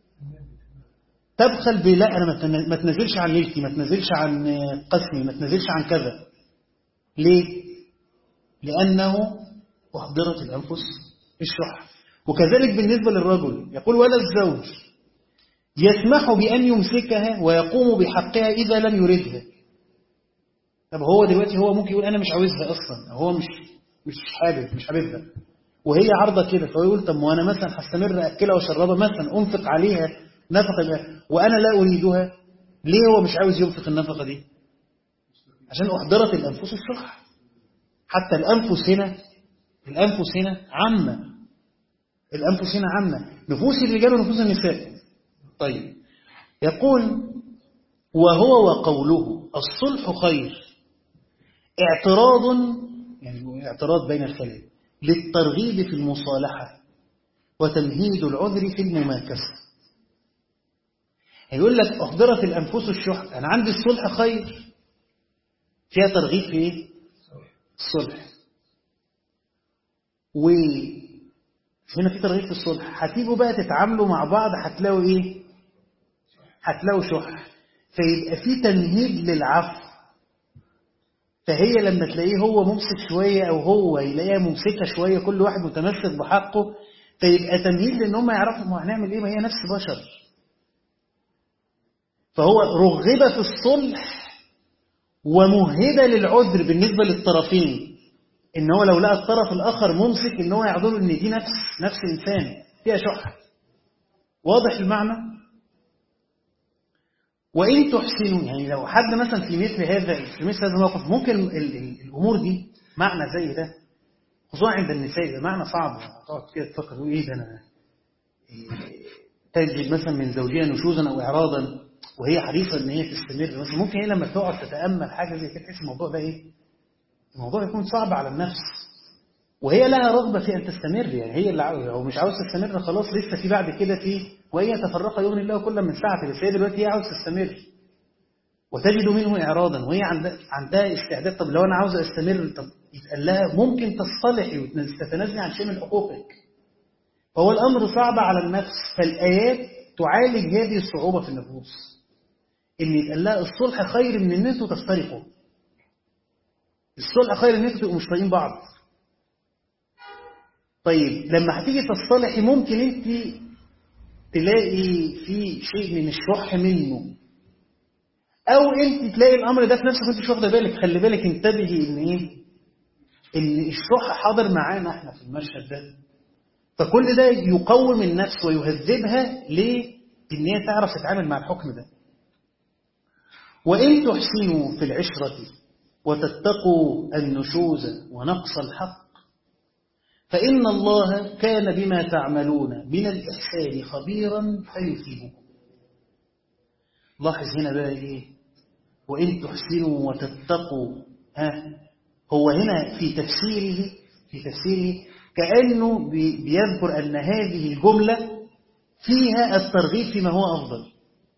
Speaker 1: تبخل بلا أنا ما تن- ما تنزلش عن ليلتي ما تنزلش عن قسمي ما تنزلش عن كذا ليه؟ لأنه أحضرت الأنفس الشح وكذلك بالنسبة للرجل يقول ولا الزوج يسمح بأن يمسكها ويقوم بحقها إذا لم يردها طب هو دلوقتي هو ممكن يقول أنا مش عاوزها أصلا أو هو مش مش حابب مش حاببها وهي عارضة كده فهو يقول طب ما أنا مثلا هستمر أكلها وأشربها مثلا أنفق عليها نفقة وأنا لا أريدها ليه هو مش عاوز ينفق النفقة دي عشان أحضرت الأنفس الشح حتى الأنفس هنا الأنفس هنا عامة الأنفس هنا عامة نفوس الرجال ونفوس النساء طيب يقول وهو وقوله الصلح خير اعتراض يعني اعتراض بين الخلايا للترغيب في المصالحة وتمهيد العذر في المماكسة هيقول لك أحضرت الأنفس الشح أنا عندي الصلح خير فيها ترغيب في إيه؟ الصلح وهنا في ترغيب في الصلح هتيجوا بقى تتعاملوا مع بعض هتلاقوا إيه؟ هتلاقوا شح فيبقى في تمهيد للعفو فهي لما تلاقيه هو ممسك شوية أو هو يلاقيها ممسكة شوية كل واحد متمسك بحقه فيبقى تمهيد لأن هم يعرفوا ما هنعمل إيه ما هي نفس بشر فهو رغب في الصلح ومهدة للعذر بالنسبة للطرفين إن هو لو لقى الطرف الآخر ممسك إن هو يعذره إن دي نفس نفس إنسان فيها شح واضح المعنى؟ وإن تحسنوا يعني لو حد مثلا في مثل هذا في مثل هذا الموقف ممكن ال- ال- الأمور دي معنى زي ده خصوصا عند النساء ده معنى صعب تقعد كده تفكر تقول إيه ده أنا إيه، تجد مثلا من زوجها نشوزا أو إعراضا وهي حريصة إن هي تستمر مثلا ممكن هي لما تقعد تتأمل حاجة زي كده تحس الموضوع ده إيه الموضوع يكون صعب على النفس وهي لها رغبة في أن تستمر يعني هي اللي عاوزة أو مش عاوز تستمر خلاص لسه في بعد كده في وهي تفرق يغني الله كل من ساعته بس هي دلوقتي هي عاوز تستمر وتجد منه إعراضا وهي عندها عندها استعداد طب لو أنا عاوزة أستمر طب يتقال لها ممكن تصطلحي وتتنازلي عن شيء من حقوقك فهو الأمر صعب على النفس فالآيات تعالج هذه الصعوبة في النفوس إن يتقال لها الصلح خير من إن أنتوا تفترقوا الصلح خير إن أنتوا تبقوا مش طايقين بعض طيب لما هتيجي تصطلحي ممكن انت تلاقي في شيء من الشح منه او انت تلاقي الامر ده في نفسك وانت مش واخده بالك خلي بالك انتبهي ان ايه ان الشح حاضر معانا احنا في المشهد ده فكل ده يقوم النفس ويهذبها ليه ان هي تعرف تتعامل مع الحكم ده وان تحسنوا في العشره وتتقوا النشوز ونقص الحق فإن الله كان بما تعملون من الإحسان خبيرا فيثيبكم لاحظ هنا بقى إيه وإن تحسنوا وتتقوا ها هو هنا في تفسيره في تفسيره كأنه بي- بيذكر أن هذه الجملة فيها الترغيب فيما هو أفضل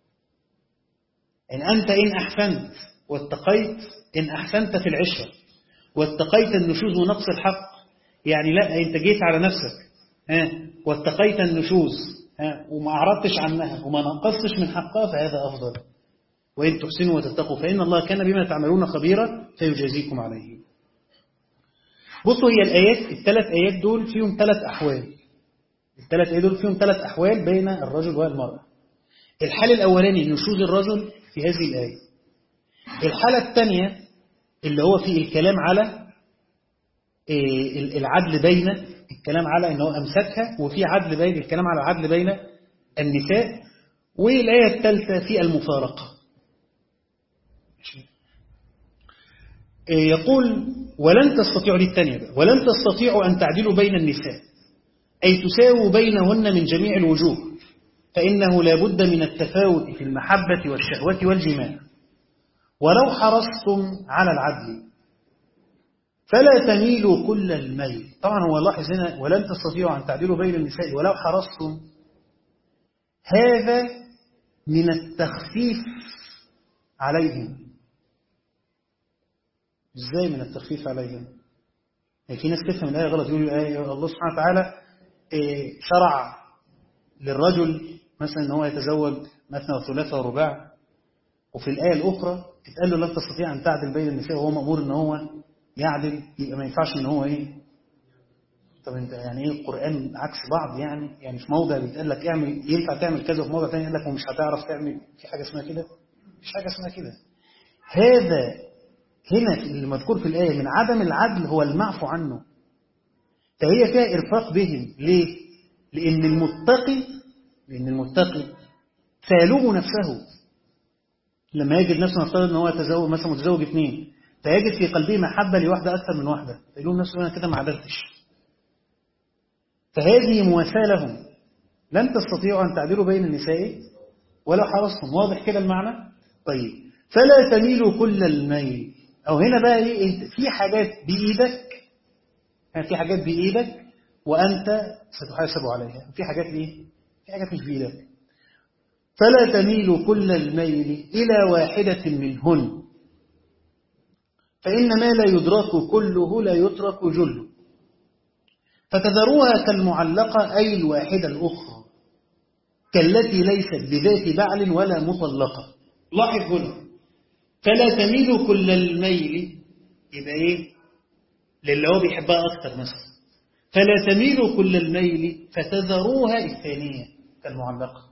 Speaker 1: إن أنت إن أحسنت واتقيت إن أحسنت في العشرة واتقيت النشوز ونقص الحق يعني لا انت جيت على نفسك ها واتقيت النشوز ها وما اعرضتش عنها وما نقصتش من حقها فهذا افضل وان تحسنوا وتتقوا فان الله كان بما تعملون خبيرا فيجازيكم عليه بصوا هي الايات الثلاث ايات دول فيهم ثلاث احوال الثلاث ايات دول فيهم ثلاث احوال بين الرجل والمراه الحال الاولاني نشوز الرجل في هذه الايه الحاله الثانيه اللي هو في الكلام على إيه، العدل بين الكلام على ان هو امسكها وفي عدل بين الكلام على العدل بين النساء والايه الثالثه في المفارقه ماشي. إيه، يقول ولن تستطيعوا دي الثانية بقى ولن تستطيعوا أن تعدلوا بين النساء أي تساووا بينهن من جميع الوجوه فإنه لا بد من التفاوت في المحبة والشهوة والجماع ولو حرصتم على العدل فلا تميلوا كل الميل طبعا هو لاحظ هنا ولن تستطيعوا أن تعدلوا بين النساء ولو حرصتم هذا من التخفيف عليهم ازاي من التخفيف عليهم يعني في ناس تفهم الآية غلط يقول الآية الله سبحانه وتعالى إيه شرع للرجل مثلا ان هو يتزوج مثنى وثلاثة ورباع وفي الآية الأخرى اتقال له لن تستطيع أن تعدل بين النساء وهو مأمور ان هو يعدل يبقى ما ينفعش ان هو ايه طب انت يعني ايه القرآن عكس بعض يعني يعني في موضع بيتقال لك اعمل ينفع تعمل كذا وفي موضع ثاني يقول لك ومش هتعرف تعمل في حاجة اسمها كده مش حاجة اسمها كده هذا هنا اللي مذكور في الآية من عدم العدل هو المعفو عنه فهي فيها إرفاق بهم ليه؟ لأن المتقي لأن المتقي سيلوم نفسه لما يجد نفسه نفترض ان هو يتزوج مثلا متزوج اثنين فيجد في قلبه محبة لواحدة أكثر من واحدة فيلوم نفسه أنا كده ما عدلتش فهذه مواساة لهم لن تستطيعوا أن تعدلوا بين النساء ولا حرصتم واضح كده المعنى طيب فلا تميلوا كل الميل أو هنا بقى إيه في حاجات بإيدك في حاجات بإيدك وأنت ستحاسب عليها في حاجات إيه في حاجات مش بإيدك فلا تميلوا كل الميل إلى واحدة منهن فإن ما لا يدرك كله لا يترك جله فتذروها كالمعلقة أي الواحدة الأخرى كالتي ليست بذات بعل ولا مطلقة لاحظ هنا فلا تميلوا كل الميل يبقى إيه للي هو بيحبها أكثر مثلا فلا تميلوا كل الميل فتذروها الثانية كالمعلقة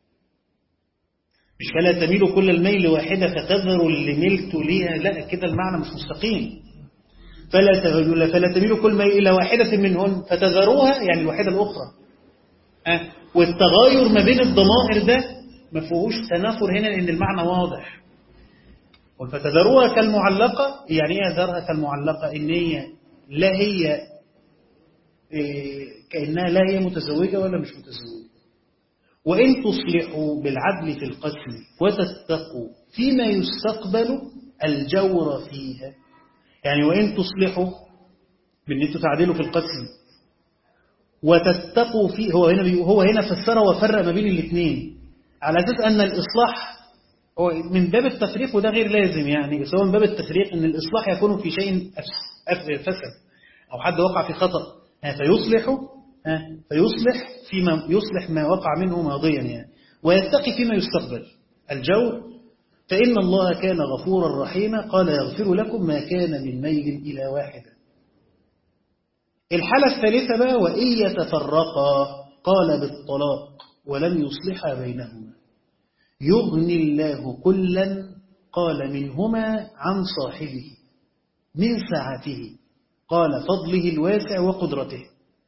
Speaker 1: مش فلا تميلوا كل الميل واحدة فتذروا اللي ملتوا ليها لا كده المعنى مش مستقيم فلا تميلوا فلا تميلوا كل ميل إلى واحدة منهن فتذروها يعني الواحدة الأخرى أه؟ والتغاير ما بين الضمائر ده ما فيهوش تنافر هنا لأن المعنى واضح فتذروها كالمعلقة يعني ايه ذرها كالمعلقة إن هي لا هي إيه كأنها لا هي متزوجة ولا مش متزوجة وإن تصلحوا بالعدل في القسم وتتقوا فيما يستقبل الجور فيها يعني وإن تصلحوا بأن انتوا تعدلوا في القسم وتتقوا فيه هو هنا هو هنا فسر وفرق ما بين الاثنين على أساس أن الإصلاح هو من باب التفريق وده غير لازم يعني بس هو من باب التفريق أن الإصلاح يكون في شيء فسد أو حد وقع في خطأ فيصلح فيصلح فيما يصلح ما وقع منه ماضيا يعني ويتقي فيما يستقبل الجور فإن الله كان غفورا رحيما قال يغفر لكم ما كان من ميل إلى واحدة الحالة الثالثة بقى وإن يتفرقا قال بالطلاق ولم يصلحا بينهما يغني الله كلا قال منهما عن صاحبه من سعته قال فضله الواسع وقدرته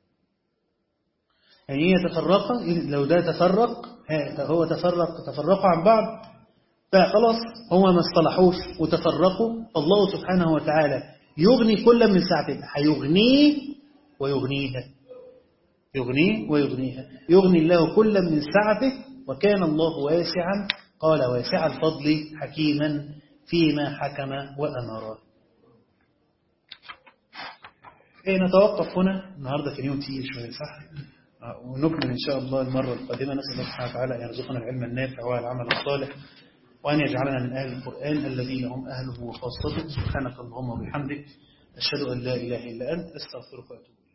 Speaker 1: يعني هي تفرق لو ده تفرق هو تفرق تفرقوا عن بعض فخلاص هما ما اصطلحوش وتفرقوا الله سبحانه وتعالى يغني كل من سعته هيغنيه ويغنيها يغنيه ويغنيها يغني الله كل من سعته وكان الله واسعا قال واسع الفضل حكيما فيما حكم وأمر إيه نتوقف هنا النهاردة كان يوم تقيل شوية صح ونكمل إن شاء الله المرة القادمة نسأل الله سبحانه وتعالى أن يرزقنا العلم النافع والعمل الصالح وأن يجعلنا من أهل القرآن الذين هم أهله وخاصته سبحانك اللهم وبحمدك أشهد أن لا إله إلا أنت أستغفرك وأتوب